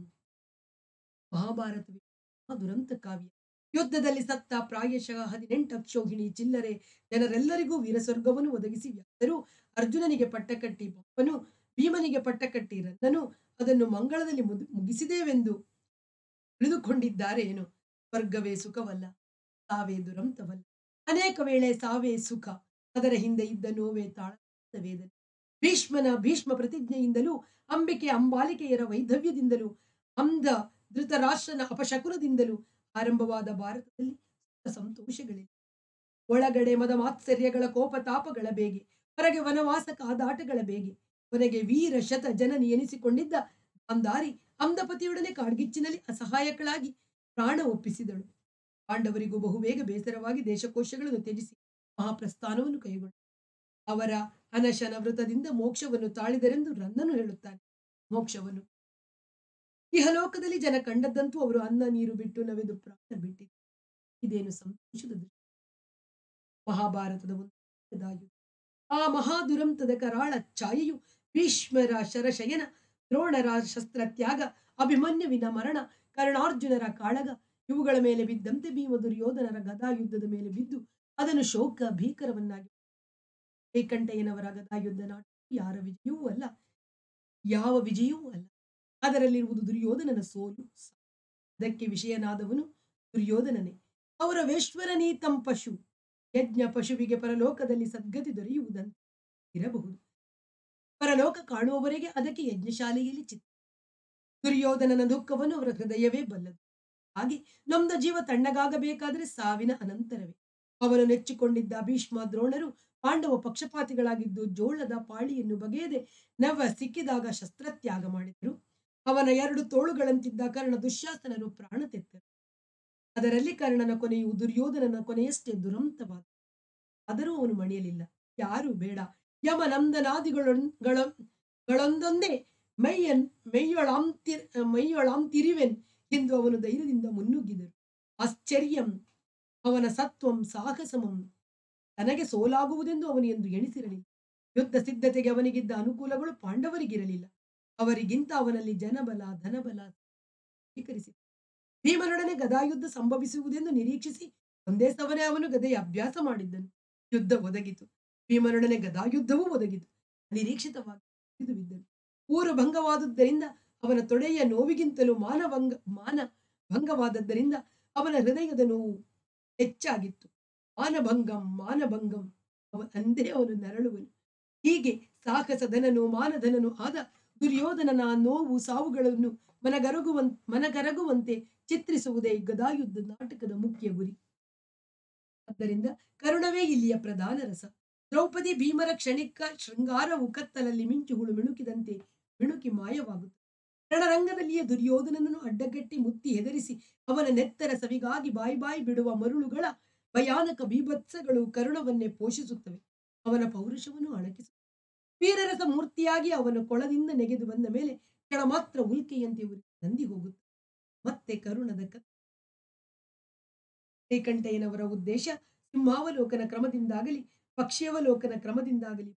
ಮಹಾಭಾರತವೇ ಆ ದುರಂತ ಕಾವ್ಯ ಯುದ್ಧದಲ್ಲಿ ಸತ್ತ ಪ್ರಾಯಶಃ ಹದಿನೆಂಟು ಅಕ್ಷೋಹಿಣಿ ಚಿಲ್ಲರೆ ಜನರೆಲ್ಲರಿಗೂ ವೀರಸ್ವರ್ಗವನ್ನು ಒದಗಿಸಿ ವ್ಯಾಸರು ಅರ್ಜುನನಿಗೆ ಪಟ್ಟಕಟ್ಟಿ ಬೊಪ್ಪನು ಭೀಮನಿಗೆ ಪಟ್ಟಕಟ್ಟಿ ರನ್ನನು ಅದನ್ನು ಮಂಗಳದಲ್ಲಿ ಮುದ್- ಮುಗಿಸಿದೇವೆಂದು ತಿಳಿದುಕೊಂಡಿದ್ದಾರೆ ಏನು ಸ್ವರ್ಗವೇ ಸುಖವಲ್ಲ ಸಾವೇ ದುರಂತವಲ್ಲ ಅನೇಕ ವೇಳೆ ಸಾವೇ ಸುಖ ಅದರ ಹಿಂದೆ ಇದ್ದ ನೋವೇ ತಾಳದ ವೇದನೆ ಭೀಷ್ಮನ ಭೀಷ್ಮ ಪ್ರತಿಜ್ಞೆಯಿಂದಲೂ ಅಂಬಿಕೆ ಅಂಬಾಲಿಕೆಯರ ವೈಧವ್ಯದಿಂದಲೂ ಅಂಧ ಧೃತರಾಷ್ಟ್ರನ ಅಪಶಕುನದಿಂದಲೂ ಆರಂಭವಾದ ಭಾರತದಲ್ಲಿ ಸುಖ ಸಂತೋಷಗಳಿಲ್ಲ ಒಳಗಡೆ ಮದ ಮಾತ್ಸರ್ಯಗಳ ಕೋಪ ತಾಪಗಳ ಬೇಗೆ ಹೊರಗೆ ವನವಾಸ ಕಾದಾಟಗಳ ಬೇಗೆ ಕೊನೆಗೆ ವೀರ ಶತ ಜನನಿ ಎನಿಸಿಕೊಂಡಿದ್ದ ಗಾಂಧಾರಿ ಅಂಧಪತಿಯೊಡನೆ ಕಾಡ್ಗಿಚ್ಚಿನಲ್ಲಿ ಅಸಹಾಯಕಳಾಗಿ ಪ್ರಾಣ ಒಪ್ಪಿಸಿದಳು ಪಾಂಡವರಿಗೂ ಬಹುಬೇಗ ಬೇಸರವಾಗಿ ದೇಶಕೋಶಗಳನ್ನು ತ್ಯಜಿಸಿ ಮಹಾಪ್ರಸ್ಥಾನವನ್ನು ಕೈಗೊಂಡು ಅವರ ಅನಶನ ವೃತದಿಂದ ಮೋಕ್ಷವನ್ನು ತಾಳಿದರೆಂದು ರನ್ನನು ಹೇಳುತ್ತಾನೆ ಮೋಕ್ಷವನ್ನು ಇಹಲೋಕದಲ್ಲಿ ಜನ ಕಂಡದ್ದಂತೂ ಅವರು ಅನ್ನ ನೀರು ಬಿಟ್ಟು ನವೆದು ಪ್ರಾಣ ಬಿಟ್ಟಿದ್ದು ಇದೇನು ಸಂತೋಷದ ದೃಶ್ಯ ಮಹಾಭಾರತದ ಒಂದು ದಾಯು ಆ ಮಹಾದುರಂತದ ಕರಾಳ ಛಾಯೆಯು ಭೀಷ್ಮರ ಶರಶಯನ ದ್ರೋಣರ ಶಸ್ತ್ರ ತ್ಯಾಗ ಅಭಿಮನ್ಯುವಿನ ಮರಣ ಕರ್ಣಾರ್ಜುನರ ಕಾಳಗ ಇವುಗಳ ಮೇಲೆ ಬಿದ್ದಂತೆ ಭೀಮ ದುರ್ಯೋಧನರ ಗದಾಯುದ್ಧದ ಮೇಲೆ ಬಿದ್ದು ಅದನ್ನು ಶೋಕ ಭೀಕರವನ್ನಾಗಿ ಏಕಂಠಯ್ಯನವರ ಗದಾಯುದ್ಧ ನಾಟಕ ಯಾರ ವಿಜಯವೂ ಅಲ್ಲ ಯಾವ ವಿಜಯವೂ ಅಲ್ಲ ಅದರಲ್ಲಿರುವುದು ದುರ್ಯೋಧನನ ಸೋಲು ಸಾವು. ಅದಕ್ಕೆ ವಿಷಯನಾದವನು ದುರ್ಯೋಧನನೇ ಅವರ ವೇಶ್ವರನೀತಂ ಪಶು ಯಜ್ಞ ಪಶುವಿಗೆ ಪರಲೋಕದಲ್ಲಿ ಸದ್ಗತಿ ದೊರೆಯುವುದಂತೆ ಇರಬಹುದು ಪರಲೋಕ ಕಾಣುವವರೆಗೆ ಅದಕ್ಕೆ ಯಜ್ಞಶಾಲೆಯಲ್ಲಿ ಚಿತ್ತ ದುರ್ಯೋಧನನ ದುಃಖವನ್ನು ಅವರ ಹೃದಯವೇ ಬಲ್ಲದು ಹಾಗೆ ನೊಂದ ಜೀವ ತಣ್ಣಗಾಗಬೇಕಾದರೆ ಸಾವಿನ ಅನಂತರವೇ ಅವನು ನೆಚ್ಚಿಕೊಂಡಿದ್ದ ಭೀಷ್ಮ ದ್ರೋಣರು ಪಾಂಡವ ಪಕ್ಷಪಾತಿಗಳಾಗಿದ್ದು ಜೋಳದ ಪಾಳಿಯನ್ನು ಬಗೆಯದೆ ನವ ಸಿಕ್ಕಿದಾಗ ಶಸ್ತ್ರತ್ಯಾಗ ಮಾಡಿದರು ಅವನ ಎರಡು ತೋಳುಗಳಂತಿದ್ದ ಕರ್ಣ ದುಶ್ಯಾಸನರು ಪ್ರಾಣ ತೆತ್ತರು ಅದರಲ್ಲಿ ಕರ್ಣನ ಕೊನೆಯು ದುರ್ಯೋಧನನ ಕೊನೆಯಷ್ಟೇ ದುರಂತವಾದ ಆದರೂ ಅವನು ಮಣಿಯಲಿಲ್ಲ ಯಾರು ಬೇಡ ಯಮ ನಂದನಾದಿಗಳೊಂಗಳ ಗಳೊಂದೊಂದೇ ಮೈಯನ್ ಮೈಯೊಳಾಂತಿ ಮೈಯೊಳಾಂತಿರಿವೆನ್ ಎಂದು ಅವನು ಧೈರ್ಯದಿಂದ ಮುನ್ನುಗ್ಗಿದರು ಆಶ್ಚರ್ಯಂ ಅವನ ಸತ್ವಂ ಸಾಹಸಮಂ ತನಗೆ ಸೋಲಾಗುವುದೆಂದು ಅವನು ಎಂದು ಎಣಿಸಿರಲಿಲ್ಲ ಯುದ್ಧ ಸಿದ್ಧತೆಗೆ ಅವನಿಗಿದ್ದ ಅನುಕೂಲಗಳು ಪಾಂಡವರಿಗಿರಲಿಲ್ಲ ಅವರಿಗಿಂತ ಅವನಲ್ಲಿ ಜನಬಲ ಧನಬಲ ಸ್ವೀಕರಿಸಿ ಭೀಮನೊಡನೆ ಗದಾಯುದ್ಧ ಸಂಭವಿಸುವುದೆಂದು ನಿರೀಕ್ಷಿಸಿ ಒಂದೇ ಸವನೇ ಅವನು ಗದೆಯ ಅಭ್ಯಾಸ ಮಾಡಿದ್ದನು ಯುದ್ಧ ಒದಗಿತು ಭೀಮನೊಡನೆ ಗದಾಯುದ್ಧವೂ ಒದಗಿತು ನಿರೀಕ್ಷಿತವಾಗಿ ಬಿದ್ದು ಬಿದ್ದನು ಊರು ಭಂಗವಾದುದರಿಂದ ಅವನ ತೊಡೆಯ ನೋವಿಗಿಂತಲೂ ಮಾನಭಂಗ ಮಾನ ಭಂಗವಾದದ್ದರಿಂದ ಅವನ ಹೃದಯದ ನೋವು ಹೆಚ್ಚಾಗಿತ್ತು ಮಾನಭಂಗಂ ಮಾನಭಂಗಂ ಅವ ಅಂದೇ ಅವನು ನರಳುವನು ಹೀಗೆ ಸಾಹಸಧನನು ಮಾನಧನನು ಆದ ದುರ್ಯೋಧನನ ನೋವು ಸಾವುಗಳನ್ನು ಮನಗರಗುವಂ ಮನಗರಗುವಂತೆ ಚಿತ್ರಿಸುವುದೇ ಗದಾಯುದ್ಧ ನಾಟಕದ ಮುಖ್ಯ ಗುರಿ ಆದ್ದರಿಂದ ಕರುಣವೇ ಇಲ್ಲಿಯ ಪ್ರಧಾನ ರಸ ದ್ರೌಪದಿ ಭೀಮರ ಕ್ಷಣಿಕ ಶೃಂಗಾರವು ಕತ್ತಲಲ್ಲಿ ಮಿಂಚು ಹುಳು ಮಿಣುಕಿದಂತೆ ಮಿಣುಕಿ ಮಾಯವಾಗುತ್ತದೆ ರಣರಂಗದಲ್ಲಿಯೇ ದುರ್ಯೋಧನನನ್ನು ಅಡ್ಡಗಟ್ಟಿ ಮುತ್ತಿ ಹೆದರಿಸಿ ಅವನ ನೆತ್ತರ ಸವಿಗಾಗಿ ಬಾಯಿ ಬಾಯಿ ಬಿಡುವ ಮರುಳುಗಳ ಭಯಾನಕ ಬೀಭತ್ಸಗಳು ಕರುಣವನ್ನೇ ಪೋಷಿಸುತ್ತವೆ ಅವನ ಪೌರುಷವನ್ನು ಅಣಕಿಸುತ್ತವೆ ವೀರರಸ ಮೂರ್ತಿಯಾಗಿ ಅವನ ಕೊಳದಿಂದ ನೆಗೆದು ಬಂದ ಮೇಲೆ ಕ್ಷಣ ಮಾತ್ರ ಉಲ್ಕೆಯಂತೆ ಉರಿ ನಂದಿ ಹೋಗುತ್ತೆ ಮತ್ತೆ ಕರುಣದ ಕ ಶ್ರೀಕಂಠಯ್ಯನವರ ಉದ್ದೇಶ ಸಿಂಹಾವಲೋಕನ ಕ್ರಮದಿಂದಾಗಲಿ ಪಕ್ಷಿಯವಲೋಕನ ಕ್ರಮದಿಂದಾಗಲಿ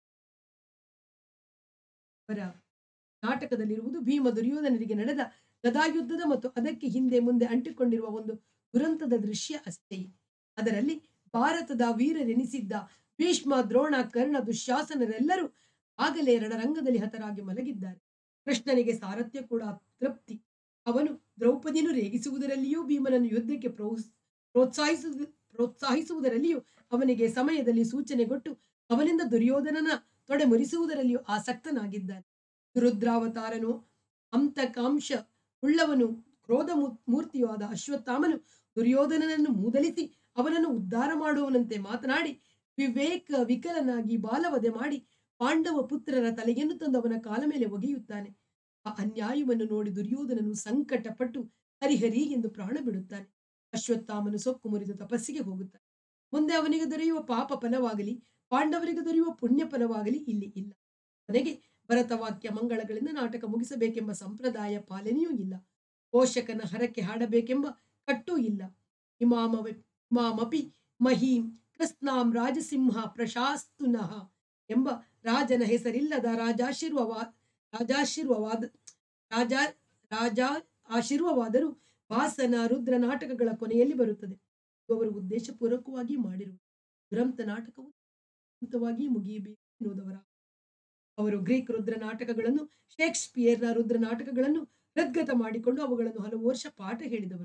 ಅವರ ನಾಟಕದಲ್ಲಿರುವುದು ಭೀಮ ದುರ್ಯೋಧನರಿಗೆ ನಡೆದ ಗದಾಯುದ್ಧದ ಮತ್ತು ಅದಕ್ಕೆ ಹಿಂದೆ ಮುಂದೆ ಅಂಟಿಕೊಂಡಿರುವ ಒಂದು ದುರಂತದ ದೃಶ್ಯ ಅಷ್ಟೇ ಅದರಲ್ಲಿ ಭಾರತದ ವೀರರೆನಿಸಿದ್ದ ಭೀಷ್ಮ ದ್ರೋಣ ಕರ್ಣ ದುಶ್ಯಾಸನರೆಲ್ಲರೂ ಆಗಲೇ ರಣರಂಗದಲ್ಲಿ ಹತರಾಗಿ ಮಲಗಿದ್ದಾರೆ ಕೃಷ್ಣನಿಗೆ ಸಾರಥ್ಯ ಕೂಡ ತೃಪ್ತಿ ಅವನು ದ್ರೌಪದಿಯನ್ನು ರೇಗಿಸುವುದರಲ್ಲಿಯೂ ಭೀಮನನ್ನು ಯುದ್ಧಕ್ಕೆ ಪ್ರೋತ್ಸ ಪ್ರೋತ್ಸಾಹಿಸುವುದು ಪ್ರೋತ್ಸಾಹಿಸುವುದರಲ್ಲಿಯೂ ಅವನಿಗೆ ಸಮಯದಲ್ಲಿ ಸೂಚನೆ ಕೊಟ್ಟು ಅವನಿಂದ ದುರ್ಯೋಧನನ ತೊಡೆ ಮುರಿಸುವುದರಲ್ಲಿಯೂ ಆಸಕ್ತನಾಗಿದ್ದಾನೆ ರುದ್ರಾವತಾರನು ಅಂತಕಾಂಶ ಉಳ್ಳವನು ಕ್ರೋಧ ಮೂ- ಮೂರ್ತಿಯೂ ಆದ ಅಶ್ವತ್ಥಾಮನು ದುರ್ಯೋಧನನನ್ನು ಮೂದಲಿಸಿ ಅವನನ್ನು ಉದ್ಧಾರ ಮಾಡುವವನಂತೆ ಮಾತನಾಡಿ ವಿವೇಕ ವಿಕಲನಾಗಿ ಬಾಲವಧೆ ಮಾಡಿ ಪಾಂಡವ ಪುತ್ರರ ತಲೆಯನ್ನು ತಂದು ಅವನ ಕಾಲ ಮೇಲೆ ಒಗೆಯುತ್ತಾನೆ ಆ ಅನ್ಯಾಯವನ್ನು ನೋಡಿ ದುರ್ಯೋಧನನು ಸಂಕಟಪಟ್ಟು ಹರಿಹರಿ ಎಂದು ಪ್ರಾಣ ಬಿಡುತ್ತಾನೆ ಅಶ್ವತ್ಥಾಮನು ಸೊಕ್ಕು ಮುರಿದು ತಪಸ್ಸಿಗೆ ಹೋಗುತ್ತಾನೆ ಮುಂದೆ ಅವನಿಗೆ ದೊರೆಯುವ ಪಾಪ ಫಲವಾಗಲಿ ಪಾಂಡವರಿಗೆ ದೊರೆಯುವ ಪುಣ್ಯ ಫಲವಾಗಲಿ ಇಲ್ಲಿ ಇಲ್ಲ ಕೊನೆಗೆ ಭರತವಾಕ್ಯ ಮಂಗಳಗಳಿಂದ ನಾಟಕ ಮುಗಿಸಬೇಕೆಂಬ ಸಂಪ್ರದಾಯ ಪಾಲನೆಯೂ ಇಲ್ಲ ಪೋಷಕನ ಹರಕೆ ಹಾಡಬೇಕೆಂಬ ಕಟ್ಟೂ ಇಲ್ಲ ಇಮಾಮವ ಇಮಾಮಪಿ ಮಹೀಂ ಕೃಷ್ಣಾಂ ರಾಜಸಿಂಹ ಪ್ರಶಾಸ್ತುನಃ ಎಂಬ ರಾಜನ ಹೆಸರಿಲ್ಲದ ರಾಜಾಶೀರ್ವವಾ ರಾಜಾಶೀರ್ವವಾದ ರಾಜ ರಾಜ ಆಶೀರ್ವವಾದರೂ ವಾಸನ ರುದ್ರ ನಾಟಕಗಳ ಕೊನೆಯಲ್ಲಿ ಬರುತ್ತದೆ ಇದು ಅವರು ಉದ್ದೇಶಪೂರ್ವಕವಾಗಿ ಮಾಡಿರುವುದು ದುರಂತ ನಾಟಕವು ದುರಂತವಾಗಿ ಮುಗಿಯಬೇಕು ಎನ್ನುವುದವರ ಅವರು ಗ್ರೀಕ್ ರುದ್ರ ನಾಟಕಗಳನ್ನು ಶೇಕ್ಸ್ಪಿಯರ್ನ ರುದ್ರ ನಾಟಕಗಳನ್ನು ಹೃದ್ಗತ ಮಾಡಿಕೊಂಡು ಅವುಗಳನ್ನು ಹಲವು ವರ್ಷ ಪಾಠ ಹೇಳಿದವರು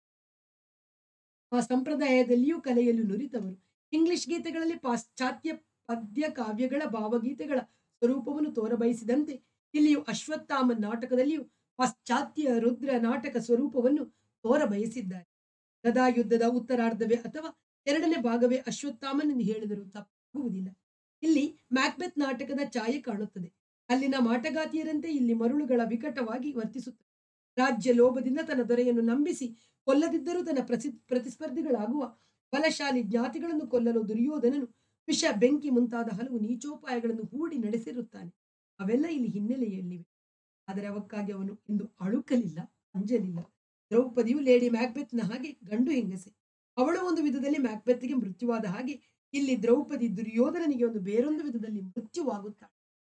ಆ ಸಂಪ್ರದಾಯದಲ್ಲಿಯೂ ಕಲೆಯಲು ನುರಿತವರು ಇಂಗ್ಲಿಷ್ ಗೀತೆಗಳಲ್ಲಿ ಪಾಶ್ಚಾತ್ಯ ಪದ್ಯ ಕಾವ್ಯಗಳ ಭಾವಗೀತೆಗಳ ಸ್ವರೂಪವನ್ನು ತೋರಬಯಸಿದಂತೆ ಇಲ್ಲಿಯೂ ಅಶ್ವತ್ಥಾಮ ನಾಟಕದಲ್ಲಿಯೂ ಪಾಶ್ಚಾತ್ಯ ರುದ್ರ ನಾಟಕ ಸ್ವರೂಪವನ್ನು ತೋರಬಯಸಿದ್ದಾರೆ ಗದಾಯುದ್ಧದ ಉತ್ತರಾರ್ಧವೇ ಅಥವಾ ಎರಡನೇ ಭಾಗವೇ ಅಶ್ವತ್ಥಾಮನೆಂದು ಹೇಳಿದರೂ ತಪ್ಪಾಗುವುದಿಲ್ಲ ಇಲ್ಲಿ ಮ್ಯಾಕ್ಬೆತ್ ನಾಟಕದ ಛಾಯೆ ಕಾಣುತ್ತದೆ ಅಲ್ಲಿನ ಮಾಟಗಾತಿಯರಂತೆ ಇಲ್ಲಿ ಮರುಳುಗಳ ವಿಕಟವಾಗಿ ವರ್ತಿಸುತ್ತದೆ ರಾಜ್ಯ ಲೋಭದಿಂದ ತನ್ನ ದೊರೆಯನ್ನು ನಂಬಿಸಿ ಕೊಲ್ಲದಿದ್ದರೂ ತನ್ನ ಪ್ರಸಿ ಪ್ರತಿಸ್ಪರ್ಧಿಗಳಾಗುವ ಬಲಶಾಲಿ ಜ್ಞಾತಿಗಳನ್ನು ಕೊಲ್ಲಲು ದುರ್ಯೋಧನನು ವಿಷ ಬೆಂಕಿ ಮುಂತಾದ ಹಲವು ನೀಚೋಪಾಯಗಳನ್ನು ಹೂಡಿ ನಡೆಸಿರುತ್ತಾನೆ ಅವೆಲ್ಲ ಇಲ್ಲಿ ಹಿನ್ನೆಲೆಯಲ್ಲಿವೆ ಆದರೆ ಅವಕ್ಕಾಗಿ ಅವನು ಇಂದು ಅಳುಕಲಿಲ್ಲ ಅಂಜಲಿಲ್ಲ ದ್ರೌಪದಿಯು ಲೇಡಿ ಮ್ಯಾಕ್ಬೆತ್ನ ಹಾಗೆ ಗಂಡು ಹೆಂಗಸೆ ಅವಳು ಒಂದು ವಿಧದಲ್ಲಿ ಮ್ಯಾಕ್ಬೆತ್ಗೆ ಮೃತ್ಯುವಾದ ಹಾಗೆ ಇಲ್ಲಿ ದ್ರೌಪದಿ ದುರ್ಯೋಧನನಿಗೆ ಒಂದು ಬೇರೊಂದು ವಿಧದಲ್ಲಿ ಮೃತ್ಯುವಾಗುತ್ತಾಳೆ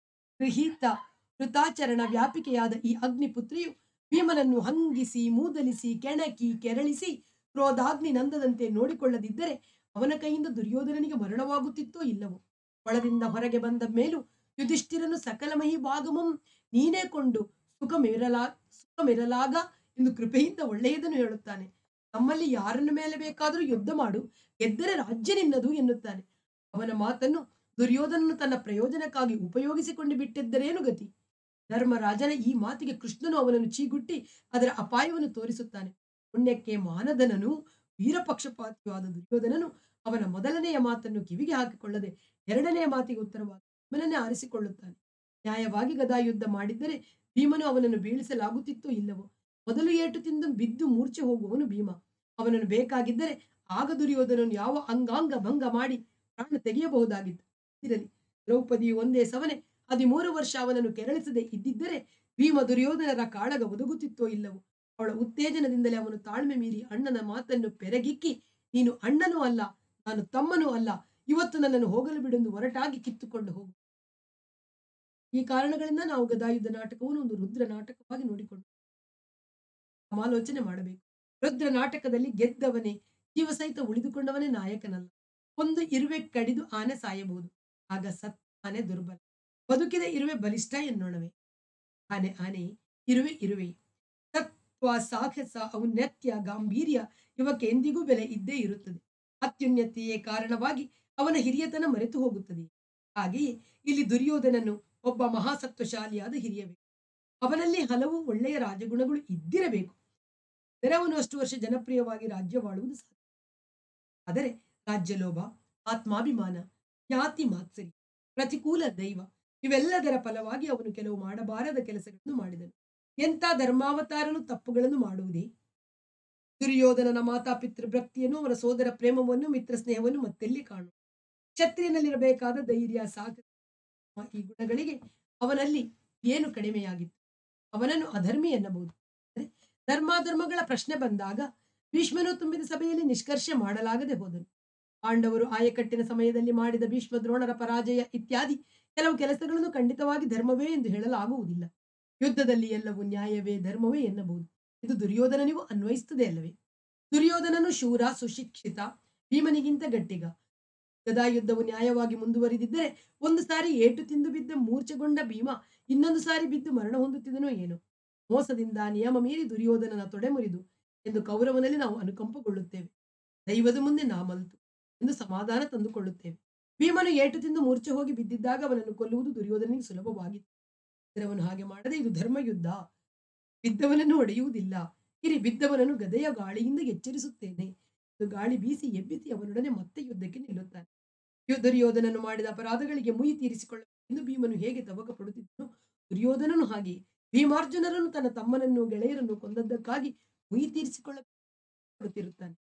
ಗೃಹೀತ ಕೃತಾಚರಣ ವ್ಯಾಪಿಕೆಯಾದ ಈ ಅಗ್ನಿಪುತ್ರಿಯು ಭೀಮನನ್ನು ಹಂಗಿಸಿ ಮೂದಲಿಸಿ ಕೆಣಕಿ ಕೆರಳಿಸಿ ಕ್ರೋಧಾಗ್ನಿ ನಂದದಂತೆ ನೋಡಿಕೊಳ್ಳದಿದ್ದರೆ ಅವನ ಕೈಯಿಂದ ದುರ್ಯೋಧನನಿಗೆ ಮರಣವಾಗುತ್ತಿತ್ತೋ ಇಲ್ಲವೋ ಒಳದಿಂದ ಹೊರಗೆ ಬಂದ ಮೇಲೂ ಯುಧಿಷ್ಠಿರನು ಸಕಲಮಹಿ ಭಾಗಮಂ ನೀನೇ ಕೊಂಡು ಸುಖಮಿರಲಾ ಸುಖಮಿರಲಾಗ ಎಂದು ಕೃಪೆಯಿಂದ ಒಳ್ಳೆಯದನ್ನು ಹೇಳುತ್ತಾನೆ ನಮ್ಮಲ್ಲಿ ಯಾರನ್ನ ಮೇಲೆ ಬೇಕಾದರೂ ಯುದ್ಧ ಮಾಡು ಗೆದ್ದರೆ ರಾಜ್ಯ ನಿನ್ನದು ಎನ್ನುತ್ತಾನೆ ಅವನ ಮಾತನ್ನು ದುರ್ಯೋಧನನು ತನ್ನ ಪ್ರಯೋಜನಕ್ಕಾಗಿ ಉಪಯೋಗಿಸಿಕೊಂಡು ಬಿಟ್ಟಿದ್ದರೇನು ಗತಿ ಧರ್ಮರಾಜನ ಈ ಮಾತಿಗೆ ಕೃಷ್ಣನು ಅವನನ್ನು ಚೀಗುಟ್ಟಿ ಅದರ ಅಪಾಯವನ್ನು ತೋರಿಸುತ್ತಾನೆ ಪುಣ್ಯಕ್ಕೆ ಮಾನದನನು ವೀರಪಕ್ಷಪಾತಿಯಾದ ದುರ್ಯೋಧನನು ಅವನ ಮೊದಲನೆಯ ಮಾತನ್ನು ಕಿವಿಗೆ ಹಾಕಿಕೊಳ್ಳದೆ ಎರಡನೆಯ ಮಾತಿಗೆ ಉತ್ತರವಾಗಿ ಭೀಮನನ್ನೇ ಆರಿಸಿಕೊಳ್ಳುತ್ತಾನೆ ನ್ಯಾಯವಾಗಿ ಗದಾಯುದ್ಧ ಮಾಡಿದ್ದರೆ ಭೀಮನು ಅವನನ್ನು ಬೀಳಿಸಲಾಗುತ್ತಿತ್ತೋ ಇಲ್ಲವೋ ಮೊದಲು ಏಟು ತಿಂದು ಬಿದ್ದು ಮೂರ್ಛೆ ಹೋಗುವವನು ಭೀಮ ಅವನನ್ನು ಬೇಕಾಗಿದ್ದರೆ ಆಗ ದುರ್ಯೋಧನನು ಯಾವ ಅಂಗಾಂಗ ಭಂಗ ಮಾಡಿ ಪ್ರಾಣ ತೆಗೆಯಬಹುದಾಗಿತ್ತು ಇರಲಿ ದ್ರೌಪದಿಯು ಒಂದೇ ಸವನೆ ಹದಿಮೂರು ವರ್ಷ ಅವನನ್ನು ಕೆರಳಿಸದೆ ಇದ್ದಿದ್ದರೆ ಭೀಮ ದುರ್ಯೋಧನರ ಕಾಳಗ ಒದಗುತ್ತಿತ್ತೋ ಇಲ್ಲವೋ ಅವಳ ಉತ್ತೇಜನದಿಂದಲೇ ಅವನು ತಾಳ್ಮೆ ಮೀರಿ ಅಣ್ಣನ ಮಾತನ್ನು ಪೆರಗಿಕ್ಕಿ ನೀನು ಅಣ್ಣನೂ ಅಲ್ಲ ನಾನು ತಮ್ಮನೂ ಅಲ್ಲ ಇವತ್ತು ನನ್ನನ್ನು ಹೋಗಲು ಬಿಡೆಂದು ಹೊರಟಾಗಿ ಕಿತ್ತುಕೊಂಡು ಹೋಗು ಈ ಕಾರಣಗಳಿಂದ ನಾವು ಗದಾಯುದ್ಧ ನಾಟಕವನ್ನು ಒಂದು ರುದ್ರ ನಾಟಕವಾಗಿ ನೋಡಿಕೊಂಡು ಸಮಾಲೋಚನೆ ಮಾಡಬೇಕು ರುದ್ರ ನಾಟಕದಲ್ಲಿ ಗೆದ್ದವನೇ ಜೀವಸಹಿತ ಉಳಿದುಕೊಂಡವನೇ ನಾಯಕನಲ್ಲ ಒಂದು ಇರುವೆ ಕಡಿದು ಆನೆ ಸಾಯಬಹುದು ಆಗ ಸತ್ ಆನೆ ದುರ್ಬಲ ಬದುಕಿದ ಇರುವೆ ಬಲಿಷ್ಠ ಎನ್ನೋಣವೇ ಆನೆ ಆನೆ ಇರುವೆ ಇರುವೆ ಸತ್ವ ಸಾಹಸ ಔನ್ನತ್ಯ ಗಾಂಭೀರ್ಯ ಇವಕ್ಕೆ ಎಂದಿಗೂ ಬೆಲೆ ಇದ್ದೇ ಇರುತ್ತದೆ ಅತ್ಯುನ್ನತಿಯೇ ಕಾರಣವಾಗಿ ಅವನ ಹಿರಿಯತನ ಮರೆತು ಹೋಗುತ್ತದೆ ಹಾಗೆಯೇ ಇಲ್ಲಿ ದುರ್ಯೋಧನನು ಒಬ್ಬ ಮಹಾಸತ್ವಶಾಲಿಯಾದ ಹಿರಿಯ ವ್ಯಕ್ತಿ ಅವನಲ್ಲಿ ಹಲವು ಒಳ್ಳೆಯ ರಾಜಗುಣಗಳು ಇದ್ದಿರಬೇಕು ಆದರೆ ಅವನು ಅಷ್ಟು ವರ್ಷ ಜನಪ್ರಿಯವಾಗಿ ರಾಜ್ಯವಾಳುವುದು ಸಾಧ್ಯ ಆದರೆ ರಾಜ್ಯಲೋಭ ಆತ್ಮಾಭಿಮಾನ ಜ್ಞಾತಿ ಮಾತ್ಸರಿ ಪ್ರತಿಕೂಲ ದೈವ ಇವೆಲ್ಲದರ ಫಲವಾಗಿ ಅವನು ಕೆಲವು ಮಾಡಬಾರದ ಕೆಲಸಗಳನ್ನು ಮಾಡಿದನು ಎಂಥ ಧರ್ಮಾವತಾರನು ತಪ್ಪುಗಳನ್ನು ಮಾಡುವುದೇ ದುರ್ಯೋಧನನ ಮಾತಾಪಿತೃ ಭಕ್ತಿಯನ್ನು ಅವನ ಸೋದರ ಪ್ರೇಮವನ್ನು ಮಿತ್ರ ಸ್ನೇಹವನ್ನು ಮತ್ತೆಲ್ಲಿ ಕಾಣು ಕ್ಷತ್ರಿಯನಲ್ಲಿರಬೇಕಾದ ಧೈರ್ಯ ಸಾಹಸ ಈ ಗುಣಗಳಿಗೆ ಅವನಲ್ಲಿ ಏನು ಕಡಿಮೆಯಾಗಿತ್ತು ಅವನನ್ನು ಅಧರ್ಮಿ ಎನ್ನಬಹುದು ಅಂದರೆ ಧರ್ಮಾಧರ್ಮಗಳ ಪ್ರಶ್ನೆ ಬಂದಾಗ ಭೀಷ್ಮನು ತುಂಬಿದ ಸಭೆಯಲ್ಲಿ ನಿಷ್ಕರ್ಷೆ ಮಾಡಲಾಗದೆ ಹೋದನು ಪಾಂಡವರು ಆಯಕಟ್ಟಿನ ಸಮಯದಲ್ಲಿ ಮಾಡಿದ ಭೀಷ್ಮ ದ್ರೋಣರ ಪರಾಜಯ ಇತ್ಯಾದಿ ಕೆಲವು ಕೆಲಸಗಳನ್ನು ಖಂಡಿತವಾಗಿ ಧರ್ಮವೇ ಎಂದು ಹೇಳಲಾಗುವುದಿಲ್ಲ ಯುದ್ಧದಲ್ಲಿ ಎಲ್ಲವೂ ನ್ಯಾಯವೇ ಧರ್ಮವೇ ಎನ್ನಬಹುದು ಇದು ದುರ್ಯೋಧನನಿಗೂ ಅನ್ವಯಿಸುತ್ತದೆ ಅಲ್ಲವೇ ದುರ್ಯೋಧನನು ಶೂರ ಸುಶಿಕ್ಷಿತ ಭೀಮನಿಗಿಂತ ಗಟ್ಟಿಗ ಗದಾಯುದ್ಧವು ನ್ಯಾಯವಾಗಿ ಮುಂದುವರಿದಿದ್ದರೆ ಒಂದು ಸಾರಿ ಏಟು ತಿಂದು ಬಿದ್ದ ಮೂರ್ಛೆಗೊಂಡ ಭೀಮ ಇನ್ನೊಂದು ಸಾರಿ ಬಿದ್ದು ಮರಣ ಹೊಂದುತ್ತಿದನೋ ಏನೋ ಮೋಸದಿಂದ ನಿಯಮ ಮೀರಿ ದುರ್ಯೋಧನನ ತೊಡೆ ಮುರಿದು ಎಂದು ಕೌರವನಲ್ಲಿ ನಾವು ಅನುಕಂಪಗೊಳ್ಳುತ್ತೇವೆ ದೈವದ ಮುಂದೆ ನಾಮಲ್ತು ಎಂದು ಸಮಾಧಾನ ತಂದುಕೊಳ್ಳುತ್ತೇವೆ ಭೀಮನು ಏಟು ತಿಂದು ಮೂರ್ಛೆ ಹೋಗಿ ಬಿದ್ದಿದ್ದಾಗ ಅವನನ್ನು ಕೊಲ್ಲುವುದು ದುರ್ಯೋಧನಿಗೆ ಸುಲಭವಾಗಿತ್ತು ಆದರೆ ಅವನು ಹಾಗೆ ಮಾಡದೆ ಇದು ಧರ್ಮಯುದ್ಧ ಬಿದ್ದವನನ್ನು ಹೊಡೆಯುವುದಿಲ್ಲ ಇರಿ ಬಿದ್ದವನನ್ನು ಗದೆಯ ಗಾಳಿಯಿಂದ ಎಚ್ಚರಿಸುತ್ತೇನೆ ಇದು ಗಾಳಿ ಬೀಸಿ ಎಬ್ಬಿಸಿ ಅವನೊಡನೆ ಮತ್ತೆ ಯುದ್ಧಕ್ಕೆ ನಿಲ್ಲುತ್ತಾನೆ ಯು- ದುರ್ಯೋಧನನು ಮಾಡಿದ ಅಪರಾಧಗಳಿಗೆ ಮುಯಿ ತೀರಿಸಿಕೊಳ್ಳಬೇಕೆಂದು ಭೀಮನು ಹೇಗೆ ತವಕ ಪಡುತ್ತಿದ್ದನು ದುರ್ಯೋಧನನು ಹಾಗೆ ಭೀಮಾರ್ಜುನರನ್ನು ತನ್ನ ತಮ್ಮನನ್ನು ಗೆಳೆಯರನ್ನು ಕೊಂದದ್ದಕ್ಕಾಗಿ ಮುಯಿ ತೀರಿಸಿಕೊಳ್ಳುತ್ತಿರುತ್ತಾನೆ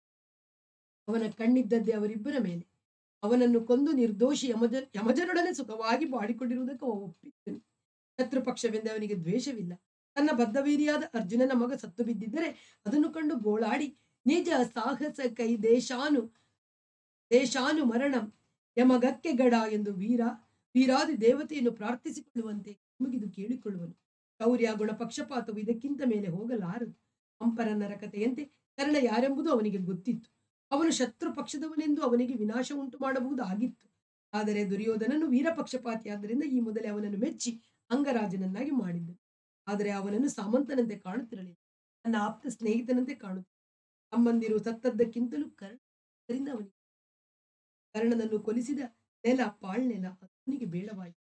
ಅವನ ಕಣ್ಣಿದ್ದದ್ದೇ ಅವರಿಬ್ಬರ ಮೇಲೆ ಅವನನ್ನು ಕೊಂದು ನಿರ್ದೋಷಿ ಯಮಜ ಯಮಜನೊಡನೆ ಸುಖವಾಗಿ ಬಾಡಿಕೊಂಡಿರುವುದಕ್ಕೆ ಅವ ಒಪ್ಪಿದ್ದನು ಶತ್ರು ಪಕ್ಷವೆಂದೇ ಅವನಿಗೆ ದ್ವೇಷವಿಲ್ಲ ತನ್ನ ಬದ್ಧವೀರಿಯಾದ ಅರ್ಜುನನ ಮಗ ಸತ್ತು ಬಿದ್ದಿದ್ದರೆ ಅದನ್ನು ಕಂಡು ಗೋಳಾಡಿ ನಿಜ ಸಾಹಸ ಕೈ ದೇಶಾನು ದೇಶಾನು ಮರಣಂ ಯಮಗಕ್ಕೆ ಗಡ ಎಂದು ವೀರ ವೀರಾದಿ ದೇವತೆಯನ್ನು ಪ್ರಾರ್ಥಿಸಿಕೊಳ್ಳುವಂತೆ ಮುಗಿದು ಕೇಳಿಕೊಳ್ಳುವನು ಶೌರ್ಯ ಗುಣ ಪಕ್ಷಪಾತವು ಇದಕ್ಕಿಂತ ಮೇಲೆ ಹೋಗಲಾರದು ಅಂಪರ ನರಕತೆಯಂತೆ ಕರ್ಣ ಯಾರೆಂಬುದು ಅವನಿಗೆ ಗೊತ್ತಿತ್ತು ಅವನು ಶತ್ರು ಪಕ್ಷದವನೆಂದು ಅವನಿಗೆ ವಿನಾಶ ಉಂಟು ಮಾಡಬಹುದಾಗಿತ್ತು ಆದರೆ ದುರ್ಯೋಧನನು ವೀರ ಪಕ್ಷಪಾತಿಯಾದ್ದರಿಂದ ಈ ಮೊದಲೇ ಅವನನ್ನು ಮೆಚ್ಚಿ ಅಂಗರಾಜನನ್ನಾಗಿ ಮಾಡಿದ್ದನು ಆದರೆ ಅವನನ್ನು ಸಾಮಂತನಂತೆ ಕಾಣುತ್ತಿರಲಿಲ್ಲ ತನ್ನ ಆಪ್ತ ಸ್ನೇಹಿತನಂತೆ ಕಾಣುತ್ತಿದ್ದ ತಮ್ಮಂದಿರು ಸತ್ತದ್ದಕ್ಕಿಂತಲೂ ಕರ್ಣ ಅದರಿಂದ ಅವನಿಗೆ ಕರ್ಣನನ್ನು ಕೊಲಿಸಿದ ನೆಲ ಪಾಳ್ನೆಲ ಅವನಿಗೆ ಬೇಡವಾಯಿತು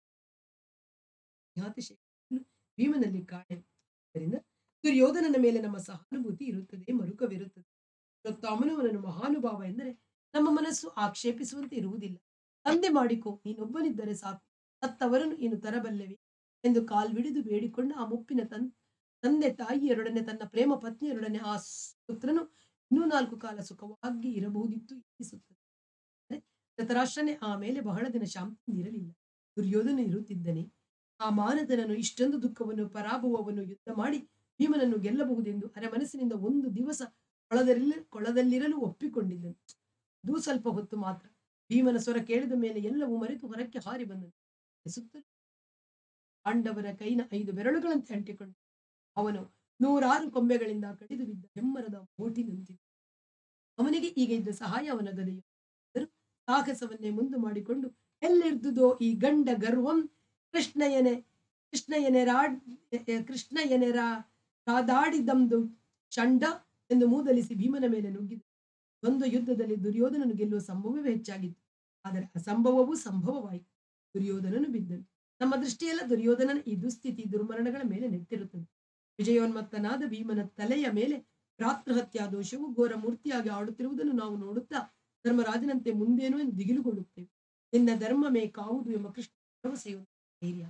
ಜ್ಞಾತಿಶಕ್ತಿಯನ್ನು ಭೀಮನಲ್ಲಿ ಕಾಣೆ ಆದ್ದರಿಂದ ದುರ್ಯೋಧನನ ಮೇಲೆ ನಮ್ಮ ಸಹಾನುಭೂತಿ ಇರುತ್ತದೆ ಮರುಕವಿರುತ್ತದೆ ಅವನು ಅವನನ್ನು ಮಹಾನುಭಾವ ಎಂದರೆ ನಮ್ಮ ಮನಸ್ಸು ಆಕ್ಷೇಪಿಸುವಂತೆ ಇರುವುದಿಲ್ಲ ತಂದೆ ಮಾಡಿಕೋ ನೀನೊಬ್ಬನಿದ್ದರೆ ಸಾಕು ಸತ್ತವರನ್ನು ನೀನು ತರಬಲ್ಲೆವೆ ಎಂದು ಕಾಲ್ವಿಡಿದು ಬೇಡಿಕೊಂಡ ಆ ಮುಪ್ಪಿನ ತನ್ ತಂದೆ ತಾಯಿಯರೊಡನೆ ತನ್ನ ಪ್ರೇಮ ಪತ್ನಿಯರೊಡನೆ ಆ ಪುತ್ರನು ಇನ್ನೂ ನಾಲ್ಕು ಕಾಲ ಸುಖವಾಗಿ ಇರಬಹುದಿತ್ತು ಎನಿಸುತ್ತದೆ ಅಂದರೆ ಧೃತರಾಷ್ಟ್ರನೇ ಆಮೇಲೆ ಬಹಳ ದಿನ ಶಾಂತಿಯಿಂದ ಇರಲಿಲ್ಲ ದುರ್ಯೋಧನ ಇರುತ್ತಿದ್ದನೆ ಆ ಮಾನದನನು ಇಷ್ಟೊಂದು ದುಃಖವನ್ನು ಪರಾಭವವನ್ನು ಯುದ್ಧ ಮಾಡಿ ಭೀಮನನ್ನು ಗೆಲ್ಲಬಹುದೆಂದು ಅರೆಮನಸ್ಸಿನಿಂದ ಒಂದು ದಿವಸ ಕೊಳದಲ್ಲಿ ಕೊಳದಲ್ಲಿರಲು ಒಪ್ಪಿಕೊಂಡಿದ್ದನು ಅದು ಸ್ವಲ್ಪ ಹೊತ್ತು ಮಾತ್ರ ಭೀಮನ ಸ್ವರ ಕೇಳಿದ ಮೇಲೆ ಎಲ್ಲವೂ ಮರೆತು ಹೊರಕ್ಕೆ ಹಾರಿ ಬಂದನು ಸುತ್ತಲೂ ಪಾಂಡವರ ಕೈನ ಐದು ಬೆರಳುಗಳಂತೆ ಅಂಟಿಕೊಂಡು ಅವನು ನೂರಾರು ಕೊಂಬೆಗಳಿಂದ ಕಡಿದು ಬಿದ್ದ ಹೆಮ್ಮರದ ಮೋಟಿನಂತಿದ್ದ ಅವನಿಗೆ ಈಗ ಇದ್ದ ಸಹಾಯ ಅವನ ಗದೆಯು ಆದರೂ ಸಾಹಸವನ್ನೇ ಮುಂದು ಮಾಡಿಕೊಂಡು ಎಲ್ಲಿರ್ದುದೋ ಈ ಗಂಡ ಗರ್ವಂ ಕೃಷ್ಣಯನೆ ಕೃಷ್ಣಯನೆ ರಾಡ್ ಕೃಷ್ಣಯನೆ ರಾ ರಾದಾಡಿದಂದು ಚಂಡ ಎಂದು ಮೂದಲಿಸಿ ಭೀಮನ ಮೇಲೆ ನುಗ್ಗಿದ ಒಂದು ಯುದ್ಧದಲ್ಲಿ ದುರ್ಯೋಧನನು ಗೆಲ್ಲುವ ಸಂಭವವೇ ಹೆಚ್ಚಾಗಿತ್ತು ಆದರೆ ಅಸಂಭವವೂ ಸಂಭವವಾಯಿತು ದುರ್ಯೋಧನನು ಬಿದ್ದನು ನಮ್ಮ ದೃಷ್ಟಿಯೆಲ್ಲ ದುರ್ಯೋಧನನ ಈ ದುಸ್ಥಿತಿ ದುರ್ಮರಣಗಳ ಮೇಲೆ ನೆಟ್ಟಿರುತ್ತದೆ ವಿಜಯೋನ್ಮತ್ತನಾದ ಭೀಮನ ತಲೆಯ ಮೇಲೆ ಭ್ರಾತೃಹತ್ಯಾ ದೋಷವು ಘೋರ ಮೂರ್ತಿಯಾಗಿ ಆಡುತ್ತಿರುವುದನ್ನು ನಾವು ನೋಡುತ್ತಾ ಧರ್ಮರಾಜನಂತೆ ಮುಂದೇನು ಎಂದು ದಿಗಿಲುಗೊಳ್ಳುತ್ತೇವೆ ನಿನ್ನ ಧರ್ಮಮೇ ಕಾವುದು ಎಂಬ ಕೃಷ್ಣ ಭರವಸೆಯು ಧೈರ್ಯ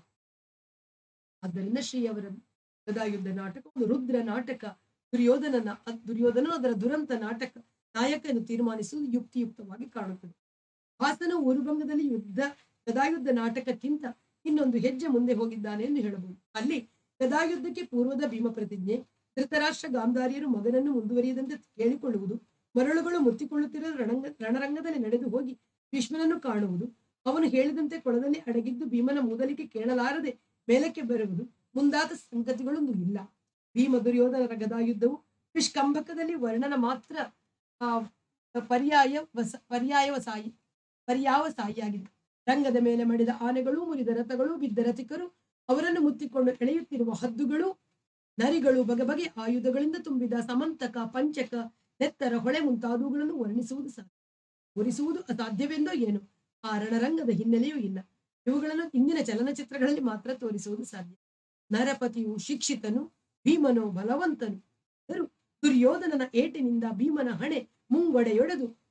ಆದ್ದರಿಂದ ಶ್ರೀ ಅವರ ಗದಾಯುದ್ಧ ನಾಟಕ ಒಂದು ರುದ್ರ ನಾಟಕ ದುರ್ಯೋಧನನ ಅದ್- ದುರ್ಯೋಧನನು ಅದರ ದುರಂತ ನಾಟಕ ನಾಯಕ ಎಂದು ತೀರ್ಮಾನಿಸುವುದು ಯುಕ್ತಿಯುಕ್ತವಾಗಿ ಕಾಣುತ್ತದೆ ಹಾಸನ ಊರುಭಂಗದಲ್ಲಿ ಯುದ್ಧ ಗದಾಯುದ್ಧ ನಾಟಕಕ್ಕಿಂತ ಇನ್ನೊಂದು ಹೆಜ್ಜೆ ಮುಂದೆ ಹೋಗಿದ್ದಾನೆ ಎಂದು ಹೇಳಬಹುದು ಅಲ್ಲಿ ಗದಾಯುದ್ಧಕ್ಕೆ ಪೂರ್ವದ ಭೀಮ ಪ್ರತಿಜ್ಞೆ ಧೃತರಾಷ್ಟ್ರ ಗಾಂಧಾರಿಯರು ಮಗನನ್ನು ಮುಂದುವರಿಯದಂತೆ ಕೇಳಿಕೊಳ್ಳುವುದು ಮರಳುಗಳು ಮುತ್ತಿಕೊಳ್ಳುತ್ತಿರುವ ರಣಂಗ ರಣರಂಗದಲ್ಲಿ ನಡೆದು ಹೋಗಿ ಭೀಷ್ಮನನ್ನು ಕಾಣುವುದು ಅವನು ಹೇಳಿದಂತೆ ಕೊಳದಲ್ಲಿ ಅಡಗಿದ್ದು ಭೀಮನ ಮೂದಲಿಕೆ ಕೇಳಲಾರದೆ ಮೇಲಕ್ಕೆ ಬರುವುದು ಮುಂದಾದ ಸಂಗತಿಗಳೊಂದು ಇಲ್ಲ ಭೀಮ ದುರ್ಯೋಧನರ ಗದಾಯುದ್ಧವು ನಿಷ್ಕಂಬಕದಲ್ಲಿ ವರ್ಣನ ಮಾತ್ರ ಆ ಪರ್ಯಾಯ ವಸ ಪರ್ಯಾಯ ಸಾಯಿ ಪರ್ಯಾವ ಸಾಯಿಯಾಗಿದೆ ರಂಗದ ಮೇಲೆ ಮಡಿದ ಆನೆಗಳು ಮುರಿದ ರಥಗಳು ಬಿದ್ದ ರಥಿಕರು ಅವರನ್ನು ಮುತ್ತಿಕೊಂಡು ಎಳೆಯುತ್ತಿರುವ ಹದ್ದುಗಳು ನರಿಗಳು ಬಗೆ ಬಗೆ ಆಯುಧಗಳಿಂದ ತುಂಬಿದ ಸಮಂತಕ ಪಂಚಕ ನೆತ್ತರ ಹೊಳೆ ಮುಂತಾದವುಗಳನ್ನು ವರ್ಣಿಸುವುದು ಸಾಧ್ಯ ಮುರಿಸುವುದು ಅಸಾಧ್ಯವೆಂದೋ ಏನು ಆ ರಣರಂಗದ ಹಿನ್ನೆಲೆಯೂ ಇಲ್ಲ ಇವುಗಳನ್ನು ಇಂದಿನ ಚಲನಚಿತ್ರಗಳಲ್ಲಿ ಮಾತ್ರ ತೋರಿಸುವುದು ಸಾಧ್ಯ ನರಪತಿಯು ಶಿಕ್ಷಿತನು ಭೀಮನು ಬಲವಂತನು ಆದರೂ ದುರ್ಯೋಧನನ ಏಟಿನಿಂದ ಭೀಮನ ಹಣೆ ಮುಂಗೊಡೆಯೊಡೆದು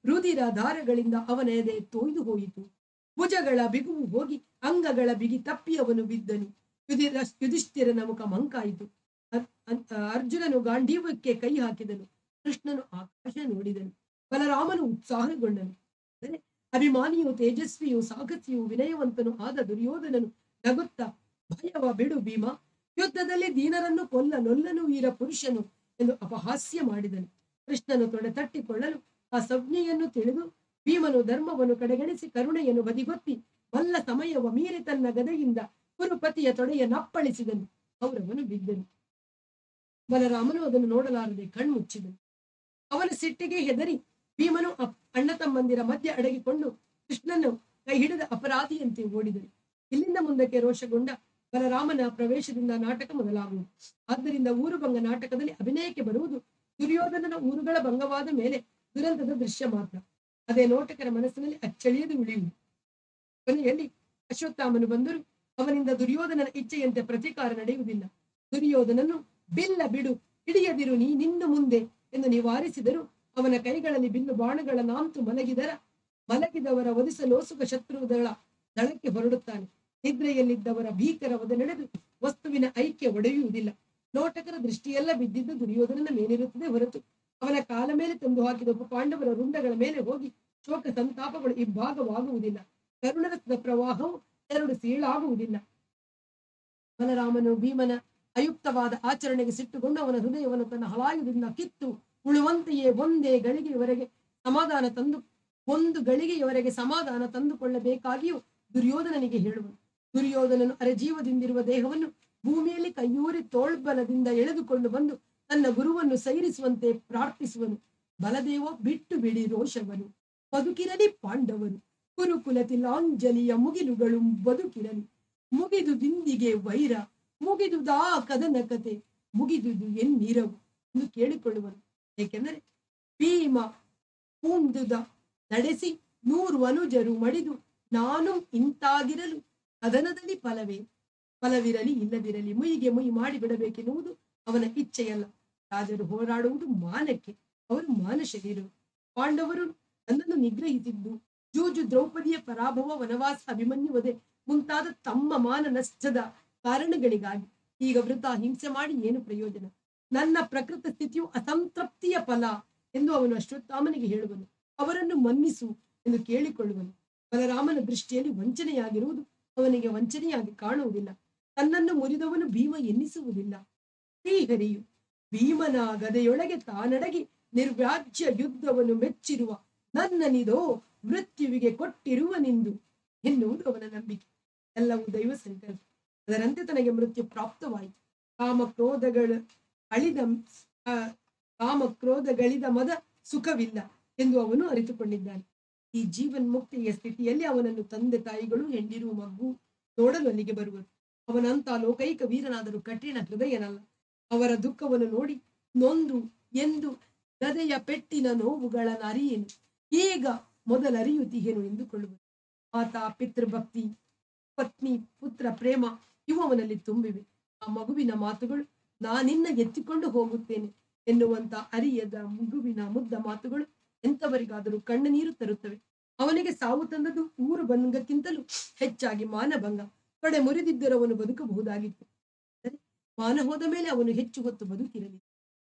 ರುದಿರ ಧಾರಗಳಿಂದ ಅವನ ಎದೆ ತೊಯ್ದು ಹೋಯಿತು ಭುಜಗಳ ಬಿಗುವು ಹೋಗಿ ಅಂಗಗಳ ಬಿಗಿ ತಪ್ಪಿ ಅವನು ಬಿದ್ದನು ಯುಧಿರ ಯುಧಿಷ್ಠಿರನ ಮುಖ ಮಂಕಾಯಿತು ಅರ್- ಅರ್- ಅರ್ಜುನನು ಗಾಂಡೀವಕ್ಕೆ ಕೈ ಹಾಕಿದನು ಕೃಷ್ಣನು ಆಕಾಶ ನೋಡಿದನು ಬಲರಾಮನು ಉತ್ಸಾಹಗೊಂಡನು ಅಂದರೆ ಅಭಿಮಾನಿಯು ತೇಜಸ್ವಿಯು ಸಾಹಸಿಯು ವಿನಯವಂತನು ಆದ ದುರ್ಯೋಧನನು ನಗುತ್ತಾ ಭಯವ ಬಿಡು ಭೀಮ ಯುದ್ಧದಲ್ಲಿ ದೀನರನ್ನು ಕೊಲ್ಲ ಲೊಲ್ಲನು ವೀರ ಪುರುಷನು ಎಂದು ಅಪಹಾಸ್ಯ ಮಾಡಿದನು ಕೃಷ್ಣನು ತೊಡೆ ತಟ್ಟಿಕೊಳ್ಳಲು ಆ ಸಂಜ್ಞೆಯನ್ನು ತಿಳಿದು ಭೀಮನು ಧರ್ಮವನ್ನು ಕಡೆಗಣಿಸಿ ಕರುಣೆಯನ್ನು ಬದಿಗೊತ್ತಿ ಮಲ್ಲ ಸಮಯವ ಮೀರಿ ತನ್ನ ಗದೆಯಿಂದ ಕುರುಪತಿಯ ತೊಡೆಯ ನಪ್ಪಳಿಸಿದನು ಕೌರವನು ಬಿದ್ದನು ಬಲರಾಮನು ಅದನ್ನು ನೋಡಲಾರದೆ ಕಣ್ಮುಚ್ಚಿದನು ಅವನ ಸಿಟ್ಟಿಗೆ ಹೆದರಿ ಭೀಮನು ಅಪ್- ಅಣ್ಣ ತಮ್ಮಂದಿರ ಮಧ್ಯೆ ಅಡಗಿಕೊಂಡು ಕೃಷ್ಣನು ಕೈ ಹಿಡಿದ ಅಪರಾಧಿಯಂತೆ ಓಡಿದನು ಇಲ್ಲಿಂದ ಮುಂದಕ್ಕೆ ರೋಷಗೊಂಡ ಬಲರಾಮನ ಪ್ರವೇಶದಿಂದ ನಾಟಕ ಮೊದಲಾಗುವುದು ಆದ್ದರಿಂದ ಊರುಭಂಗ ನಾಟಕದಲ್ಲಿ ಅಭಿನಯಕ್ಕೆ ಬರುವುದು ದುರ್ಯೋಧನನ ಊರುಗಳ ಭಂಗವಾದ ಮೇಲೆ ದುರಂತದ ದೃಶ್ಯ ಮಾತ್ರ ಅದೇ ನೋಟಕರ ಮನಸ್ಸಿನಲ್ಲಿ ಅಚ್ಚಳಿಯದು ಉಳಿಯುವುದು ಕೊನೆಯಲ್ಲಿ ಅಶ್ವತ್ಥಾಮನು ಬಂದರು ಅವನಿಂದ ದುರ್ಯೋಧನನ ಇಚ್ಛೆಯಂತೆ ಪ್ರತೀಕಾರ ನಡೆಯುವುದಿಲ್ಲ ದುರ್ಯೋಧನನು ಬಿಲ್ಲ ಬಿಡು ಹಿಡಿಯದಿರು ನೀ ನಿನ್ನ ಮುಂದೆ ಎಂದು ನಿವಾರಿಸಿದರು ಅವನ ಕೈಗಳಲ್ಲಿ ಬಿಲ್ಲು ಬಾಣಗಳ ನಾಂತು ಮಲಗಿದರ ಮಲಗಿದವರ ಒದಿಸಲೋಸುಗ ಶತ್ರುಗಳ ದಳಕ್ಕೆ ಹೊರಡುತ್ತಾನೆ ನಿದ್ರೆಯಲ್ಲಿದ್ದವರ ಭೀಕರ ವದ ನಡೆದು ವಸ್ತುವಿನ ಐಕ್ಯ ಒಡೆಯುವುದಿಲ್ಲ ನೋಟಕರ ದೃಷ್ಟಿಯೆಲ್ಲ ಬಿದ್ದಿದ್ದು ದುರ್ಯೋಧನನ ಮೇಲಿರುತ್ತದೆ ಹೊರತು ಅವನ ಕಾಲ ಮೇಲೆ ತಂದು ಹಾಕಿದ ಉಪ ಪಾಂಡವರ ರುಂಡಗಳ ಮೇಲೆ ಹೋಗಿ ಶೋಕ ಸಂತಾಪಗಳು ಇಬ್ಬಾಗವಾಗುವುದಿಲ್ಲ ಕರುಣರಸದ ಪ್ರವಾಹವು ಎರಡು ಸೀಳಾಗುವುದಿಲ್ಲ ಬಲರಾಮನು ಭೀಮನ ಅಯುಕ್ತವಾದ ಆಚರಣೆಗೆ ಸಿಟ್ಟುಕೊಂಡು ಅವನ ಹೃದಯವನ್ನು ತನ್ನ ಹಲಾಯುದಿಂದ ಕಿತ್ತು ಉಳುವಂತೆಯೇ ಒಂದೇ ಗಳಿಗೆಯವರೆಗೆ ಸಮಾಧಾನ ತಂದು ಒಂದು ಗಳಿಗೆಯವರೆಗೆ ಸಮಾಧಾನ ತಂದುಕೊಳ್ಳಬೇಕಾಗಿಯೂ ದುರ್ಯೋಧನನಿಗೆ ಹೇಳುವನು ದುರ್ಯೋಧನನು ಅರೆಜೀವದಿಂದಿರುವ ದೇಹವನ್ನು ಭೂಮಿಯಲ್ಲಿ ಕೈಯೂರಿ ತೋಳ್ಬಲದಿಂದ ಎಳೆದುಕೊಂಡು ಬಂದು ತನ್ನ ಗುರುವನ್ನು ಸೈರಿಸುವಂತೆ ಪ್ರಾರ್ಥಿಸುವನು ಬಲದೇವ ಬಿಟ್ಟು ಬಿಡಿ ರೋಷವನು ಬದುಕಿರಲಿ ಪಾಂಡವರು ಕುರುಕುಲ ತಿಲಾಂಜಲಿಯ ಮುಗಿಲುಗಳು ಬದುಕಿರಲಿ ಮುಗಿದು ದಿಂದಿಗೆ ವೈರ ಮುಗಿದುದಾ ಕದನ ಕತೆ ಮುಗಿದುದು ಎನ್ನಿರವು ಎಂದು ಕೇಳಿಕೊಳ್ಳುವನು ಏಕೆಂದರೆ ಭೀಮ ಪೂಂದುದ ನಡೆಸಿ ನೂರು ಅನುಜರು ಮಡಿದು ನಾನು ಇಂತಾಗಿರಲು ಕದನದಲ್ಲಿ ಫಲವೇ ಫಲವಿರಲಿ ಇಲ್ಲದಿರಲಿ ಮುಯಿಗೆ ಮುಯಿ ಮಾಡಿ ಬಿಡಬೇಕೆನ್ನುವುದು ಅವನ ಇಚ್ಛೆಯಲ್ಲ ರಾಜರು ಹೋರಾಡುವುದು ಮಾನಕ್ಕೆ ಅವರು ಮಾನ ಶರೀರರು ಪಾಂಡವರು ನನ್ನನ್ನು ನಿಗ್ರಹಿಸಿದ್ದು ಜೂಜು ದ್ರೌಪದಿಯ ಪರಾಭವ ವನವಾಸ ಅಭಿಮನ್ಯುವದೆ ಮುಂತಾದ ತಮ್ಮ ಮಾನ ನಷ್ಟದ ಕಾರಣಗಳಿಗಾಗಿ ಈಗ ವೃತ ಹಿಂಸೆ ಮಾಡಿ ಏನು ಪ್ರಯೋಜನ ನನ್ನ ಪ್ರಕೃತ ಸ್ಥಿತಿಯು ಅಸಂತೃಪ್ತಿಯ ಫಲ ಎಂದು ಅವನು ಅಶ್ವತ್ಥಾಮನಿಗೆ ಹೇಳುವನು ಅವರನ್ನು ಮನ್ನಿಸು ಎಂದು ಕೇಳಿಕೊಳ್ಳುವನು ಬಲರಾಮನ ದೃಷ್ಟಿಯಲ್ಲಿ ವಂಚನೆಯಾಗಿರುವುದು ಅವನಿಗೆ ವಂಚನೆಯಾಗಿ ಕಾಣುವುದಿಲ್ಲ ತನ್ನನ್ನು ಮುರಿದವನು ಭೀಮ ಎನ್ನಿಸುವುದಿಲ್ಲ ಶ್ರೀಹರಿಯು ಭೀಮನ ಗದೆಯೊಳಗೆ ತಾನಡಗಿ ನಿರ್ವ್ಯಾಜ್ಯ ಯುದ್ಧವನ್ನು ಮೆಚ್ಚಿರುವ ನನ್ನನಿದೋ ಮೃತ್ಯುವಿಗೆ ಕೊಟ್ಟಿರುವನೆಂದು ಎನ್ನುವುದು ಅವನ ನಂಬಿಕೆ ಎಲ್ಲವೂ ದೈವ ಸಂಕಲ್ಪ ಅದರಂತೆ ತನಗೆ ಮೃತ್ಯು ಪ್ರಾಪ್ತವಾಯಿತು ಕಾಮ ಕ್ರೋಧಗಳ ಅಳಿದ ಆ, ಕಾಮ ಕ್ರೋಧಗಳಿದ ಮದ ಸುಖವಿಲ್ಲ ಎಂದು ಅವನು ಅರಿತುಕೊಂಡಿದ್ದಾನೆ ಈ ಜೀವನ್ ಮುಕ್ತಿಯ ಸ್ಥಿತಿಯಲ್ಲಿ ಅವನನ್ನು ತಂದೆ ತಾಯಿಗಳು ಹೆಂಡಿರು ಮಗು ನೋಡಲು ಅಲ್ಲಿಗೆ ಬರುವರು ಅವನಂತ ಲೋಕೈಕ ವೀರನಾದರೂ ಕಠಿಣ ಹೃದಯನಲ್ಲ ಅವರ ದುಃಖವನ್ನು ನೋಡಿ ನೊಂದು ಎಂದು ಗದೆಯ ಪೆಟ್ಟಿನ ನೋವುಗಳನ್ನು ಅರಿಯೇನು ಈಗ ಮೊದಲರಿಯುತ್ತೀಗೇನು ಎಂದುಕೊಳ್ಳುವರು ಆತ ಪಿತೃಭಕ್ತಿ ಪತ್ನಿ ಪುತ್ರ ಪ್ರೇಮ ಇವು ಅವನಲ್ಲಿ ತುಂಬಿವೆ ಆ ಮಗುವಿನ ಮಾತುಗಳು ನಾನಿನ್ನ ಎತ್ತಿಕೊಂಡು ಹೋಗುತ್ತೇನೆ ಎನ್ನುವಂತ ಅರಿಯದ ಮಗುವಿನ ಮುದ್ದ ಮಾತುಗಳು ಎಂತವರಿಗಾದರೂ ಕಣ್ಣು ನೀರು ತರುತ್ತವೆ ಅವನಿಗೆ ಸಾವು ತಂದದ್ದು ಊರು ಭಂಗಕ್ಕಿಂತಲೂ ಹೆಚ್ಚಾಗಿ ಮಾನಭಂಗ ತೊಡೆ ಮುರಿದಿದ್ದರೂ ಅವನು ಬದುಕಬಹುದಾಗಿತ್ತು ಆದರೆ ಮಾನ ಹೋದ ಮೇಲೆ ಅವನು ಹೆಚ್ಚು ಹೊತ್ತು ಬದುಕಿರಲಿ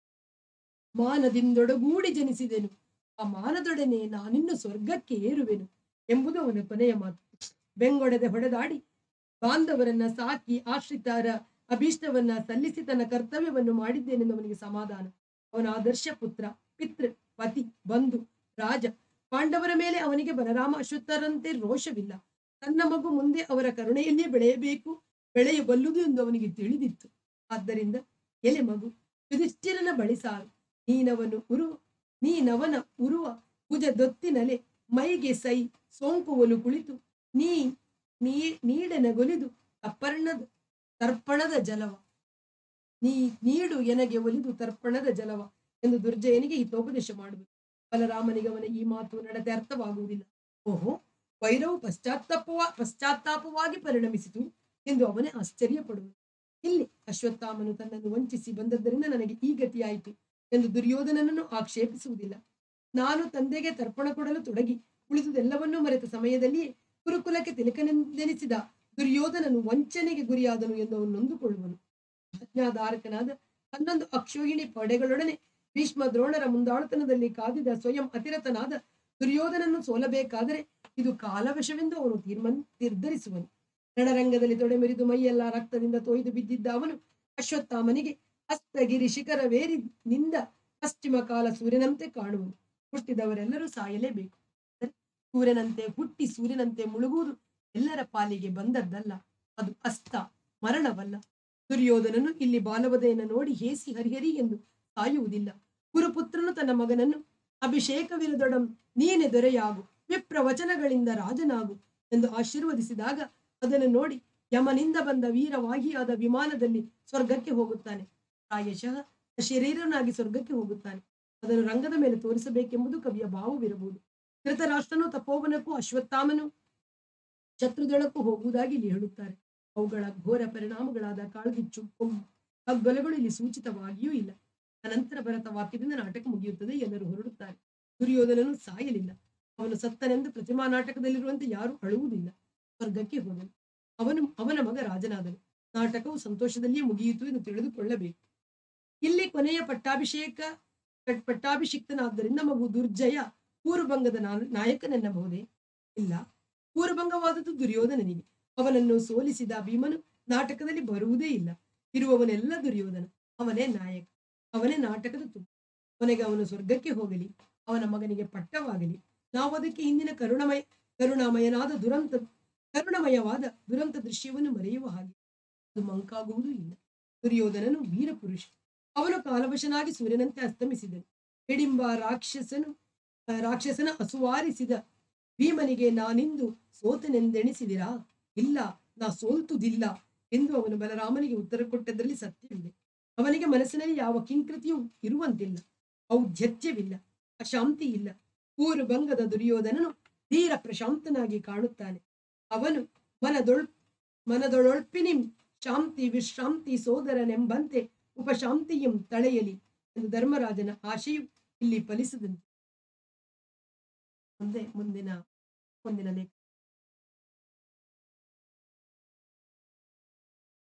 ಮಾನದಿಂದೊಡಗೂಡಿ ಜನಿಸಿದೆನು ಆ ಮಾನದೊಡನೆ ನಾನಿನ್ನು ಸ್ವರ್ಗಕ್ಕೆ ಏರುವೆನು ಎಂಬುದು ಅವನ ಕೊನೆಯ ಮಾತು ಬೆಂಗೊಡೆದೆ ಹೊಡೆದಾಡಿ ಬಾಂಧವರನ್ನ ಸಾಕಿ ಆಶ್ರಿತರ ಅಭೀಷ್ಟವನ್ನ ಸಲ್ಲಿಸಿ ತನ್ನ ಕರ್ತವ್ಯವನ್ನು ಮಾಡಿದ್ದೇನೆಂದು ಅವನಿಗೆ ಸಮಾಧಾನ ಅವನ ಆದರ್ಶ ಪುತ್ರ ಪಿತೃ ಪತಿ ಬಂಧು ರಾಜ ಪಾಂಡವರ ಮೇಲೆ ಅವನಿಗೆ ಬಲರಾಮ ಅಶ್ವತ್ಥರಂತೆ ರೋಷವಿಲ್ಲ ತನ್ನ ಮಗು ಮುಂದೆ ಅವರ ಕರುಣೆಯಲ್ಲಿಯೇ ಬೆಳೆಯಬೇಕು ಬೆಳೆಯಬಲ್ಲುದು ಎಂದು ಅವನಿಗೆ ತಿಳಿದಿತ್ತು ಆದ್ದರಿಂದ ಎಲೆ ಮಗು ಯುಧಿಷ್ಠಿರನ ಬಳಿ ಸಾರು ನೀನವನು ಉರು ನೀನವನ ಉರುವ ಭುಜ ದೊತ್ತಿನಲೆ ಮೈಗೆ ಸೈ ಸೋಂಕುವಲು ಕುಳಿತು ನೀ ನೀ ನೀಡನಗೊಲಿದು ತಪ್ಪರ್ಣದ ತರ್ಪಣದ ಜಲವ ನೀ ನೀಡು ಎನಗೆ ಒಲಿದು ತರ್ಪಣದ ಜಲವ ಎಂದು ದುರ್ಜಯನಿಗೆ ಹಿತೋಪದೇಶ ಮಾಡುವುದು ಬಲರಾಮನಿಗೆ ಅವನ ಈ ಮಾತು ನಡತೆ ಅರ್ಥವಾಗುವುದಿಲ್ಲ ಓಹೋ ವೈರವು ಪಶ್ಚಾತ್ತಾಪವ ಪಶ್ಚಾತ್ತಾಪವಾಗಿ ಪರಿಣಮಿಸಿತು ಎಂದು ಅವನೇ ಆಶ್ಚರ್ಯಪಡುವುದು ಇಲ್ಲಿ ಅಶ್ವತ್ಥಾಮನು ತನ್ನನ್ನು ವಂಚಿಸಿ ಬಂದದ್ದರಿಂದ ನನಗೆ ಈ ಗತಿಯಾಯಿತು ಎಂದು ದುರ್ಯೋಧನನನ್ನು ಆಕ್ಷೇಪಿಸುವುದಿಲ್ಲ ನಾನು ತಂದೆಗೆ ತರ್ಪಣ ಕೊಡಲು ತೊಡಗಿ ಉಳಿದುದೆಲ್ಲವನ್ನೂ ಮರೆತ ಸಮಯದಲ್ಲಿಯೇ ಕುರುಕುಲಕ್ಕೆ ತಿಲಕನೆಂದೆನಿಸಿದ ದುರ್ಯೋಧನನು ವಂಚನೆಗೆ ಗುರಿಯಾದನು ಎಂದು ಅವನು ನೊಂದುಕೊಳ್ಳುವನು ಆಜ್ಞಾಧಾರಕನಾದ ಹನ್ನೊಂದು ಅಕ್ಷೋಹಿಣಿ ಪಡೆಗಳೊಡನೆ ಭೀಷ್ಮ ದ್ರೋಣರ ಮುಂದಾಳುತನದಲ್ಲಿ ಕಾದಿದ ಸ್ವಯಂ ಅತಿರಥನಾದ ದುರ್ಯೋಧನನ್ನು ಸೋಲಬೇಕಾದರೆ ಇದು ಕಾಲವಶವೆಂದು ಅವನು ತೀರ್ಮಾನ ನಿರ್ಧರಿಸುವನು ರಣರಂಗದಲ್ಲಿ ತೊಡೆಮೆರಿದು ಮೈಯೆಲ್ಲ ರಕ್ತದಿಂದ ತೊಯ್ದು ಬಿದ್ದಿದ್ದ ಅವನು ಅಶ್ವತ್ಥಾಮನಿಗೆ ಹಸ್ತಗಿರಿ ಶಿಖರವೇರಿ ನಿಂದ ಪಶ್ಚಿಮ ಕಾಲ ಸೂರ್ಯನಂತೆ ಕಾಣುವನು ಹುಟ್ಟಿದವರೆಲ್ಲರೂ ಸಾಯಲೇಬೇಕು ಆದರೆ ಸೂರ್ಯನಂತೆ ಹುಟ್ಟಿ ಸೂರ್ಯನಂತೆ ಮುಳುಗುವುದು ಎಲ್ಲರ ಪಾಲಿಗೆ ಬಂದದ್ದಲ್ಲ ಅದು ಅಸ್ತ ಮರಣವಲ್ಲ ದುರ್ಯೋಧನನು ಇಲ್ಲಿ ಬಾಲವದೆಯನ್ನು ನೋಡಿ ಹೇಸಿ ಹರಿಹರಿ ಎಂದು ಸಾಯುವುದಿಲ್ಲ ಗುರುಪುತ್ರನು ತನ್ನ ಮಗನನ್ನು ಅಭಿಷೇಕವಿರದೊಡಂ ನೀನೆ ದೊರೆಯಾಗು ವಿಪ್ರ ವಚನಗಳಿಂದ ರಾಜನಾಗು ಎಂದು ಆಶೀರ್ವದಿಸಿದಾಗ ಅದನ್ನು ನೋಡಿ ಯಮನಿಂದ ಬಂದ ವೀರವಾಹಿಯಾದ ವಿಮಾನದಲ್ಲಿ ಸ್ವರ್ಗಕ್ಕೆ ಹೋಗುತ್ತಾನೆ ಪ್ರಾಯಶಃ ಶರೀರನಾಗಿ ಸ್ವರ್ಗಕ್ಕೆ ಹೋಗುತ್ತಾನೆ ಅದನ್ನು ರಂಗದ ಮೇಲೆ ತೋರಿಸಬೇಕೆಂಬುದು ಕವಿಯ ಭಾವವಿರಬಹುದು ಧೃತರಾಷ್ಟ್ರನು ತಪೋವನಕ್ಕೂ ಅಶ್ವತ್ಥಾಮನು ಶತ್ರುದಳಕ್ಕೂ ಹೋಗುವುದಾಗಿ ಇಲ್ಲಿ ಹೇಳುತ್ತಾರೆ ಅವುಗಳ ಘೋರ ಪರಿಣಾಮಗಳಾದ ಕಾಳ್ಗಿಚ್ಚು ಕೊಂಬು ಕಗ್ಗೊಲೆಗಳು ಇಲ್ಲಿ ಸೂಚಿತವಾಗಿಯೂ ಇಲ್ಲ ಅನಂತರ ಭರತ ವಾಕ್ಯದಿಂದ ನಾಟಕ ಮುಗಿಯುತ್ತದೆ ಎಲ್ಲರೂ ಹೊರಡುತ್ತಾರೆ ದುರ್ಯೋಧನನು ಸಾಯಲಿಲ್ಲ ಅವನು ಸತ್ತನೆಂದು ಪ್ರತಿಮಾ ನಾಟಕದಲ್ಲಿರುವಂತೆ ಯಾರು ಅಳುವುದಿಲ್ಲ ಸ್ವರ್ಗಕ್ಕೆ ಹೋದನು ಅವನು ಅವನ ಮಗ ರಾಜನಾದನು ನಾಟಕವು ಸಂತೋಷದಲ್ಲಿಯೇ ಮುಗಿಯಿತು ಎಂದು ತಿಳಿದುಕೊಳ್ಳಬೇಕು ಇಲ್ಲಿ ಕೊನೆಯ ಪಟ್ಟಾಭಿಷೇಕ ಪಟ್- ಪಟ್ಟಾಭಿಷಿಕ್ತನಾದ್ದರಿಂದ ಮಗು ದುರ್ಜಯ ಪೂರ್ವಭಂಗದ ನಾ- ನಾಯಕನೆನ್ನಬಹುದೇ ಇಲ್ಲ ಪೂರ್ವಭಂಗವಾದದ್ದು ದುರ್ಯೋಧನನಿಗೆ ಅವನನ್ನು ಸೋಲಿಸಿದ ಭೀಮನು ನಾಟಕದಲ್ಲಿ ಬರುವುದೇ ಇಲ್ಲ ಇರುವವನೆಲ್ಲ ದುರ್ಯೋಧನ ಅವನೇ ನಾಯಕ ಅವನೇ ನಾಟಕದ ತುಂಬ ಕೊನೆಗೆ ಅವನು ಸ್ವರ್ಗಕ್ಕೆ ಹೋಗಲಿ ಅವನ ಮಗನಿಗೆ ಪಟ್ಟವಾಗಲಿ ನಾವು ಅದಕ್ಕೆ ಹಿಂದಿನ ಕರುಣಮಯ ಕರುಣಾಮಯನಾದ ದುರಂತ ಕರುಣಮಯವಾದ ದುರಂತ ದೃಶ್ಯವನ್ನು ಮರೆಯುವ ಹಾಗೆ ಅದು ಮಂಕಾಗುವುದೂ ಇಲ್ಲ ದುರ್ಯೋಧನನು ವೀರಪುರುಷ ಅವನು ಕಾಲವಶನಾಗಿ ಸೂರ್ಯನಂತೆ ಅಸ್ತಮಿಸಿದನು ಹಿಡಿಂಬ ರಾಕ್ಷಸನು ಆ, ರಾಕ್ಷಸನ ಅಸುವಾರಿಸಿದ ಭೀಮನಿಗೆ ನಾನಿಂದು ಸೋತನೆಂದೆಣಿಸಿದಿರಾ ಇಲ್ಲ ನಾ ಸೋಲ್ತುದಿಲ್ಲ ಎಂದು ಅವನು ಬಲರಾಮನಿಗೆ ಉತ್ತರ ಕೊಟ್ಟದ್ರಲ್ಲಿ ಸತ್ಯವಿದೆ ಅವನಿಗೆ ಮನಸ್ಸಿನಲ್ಲಿ ಯಾವ ಕಿಂಕೃತಿಯೂ ಇರುವಂತಿಲ್ಲ ಔದ್ಯತ್ಯವಿಲ್ಲ ಅಶಾಂತಿ ಇಲ್ಲ ಪೂರ್ವಭಂಗದ ದುರ್ಯೋಧನನು ಧೀರ ಪ್ರಶಾಂತನಾಗಿ ಕಾಣುತ್ತಾನೆ ಅವನು ಮನದೊಳ್ ಮನದೊಳೊಳ್ಪಿನಿಂ ಶಾಂತಿ ವಿಶ್ರಾಂತಿ ಸೋದರನೆಂಬಂತೆ ಉಪಶಾಂತಿಯಂ ತಳೆಯಲಿ ಎಂದು ಧರ್ಮರಾಜನ ಆಶೆಯು ಇಲ್ಲಿ ಫಲಿಸದಂತೆ ಮುಂದೆ ಮುಂದಿನ ಮುಂದಿನ ಲೇಖನ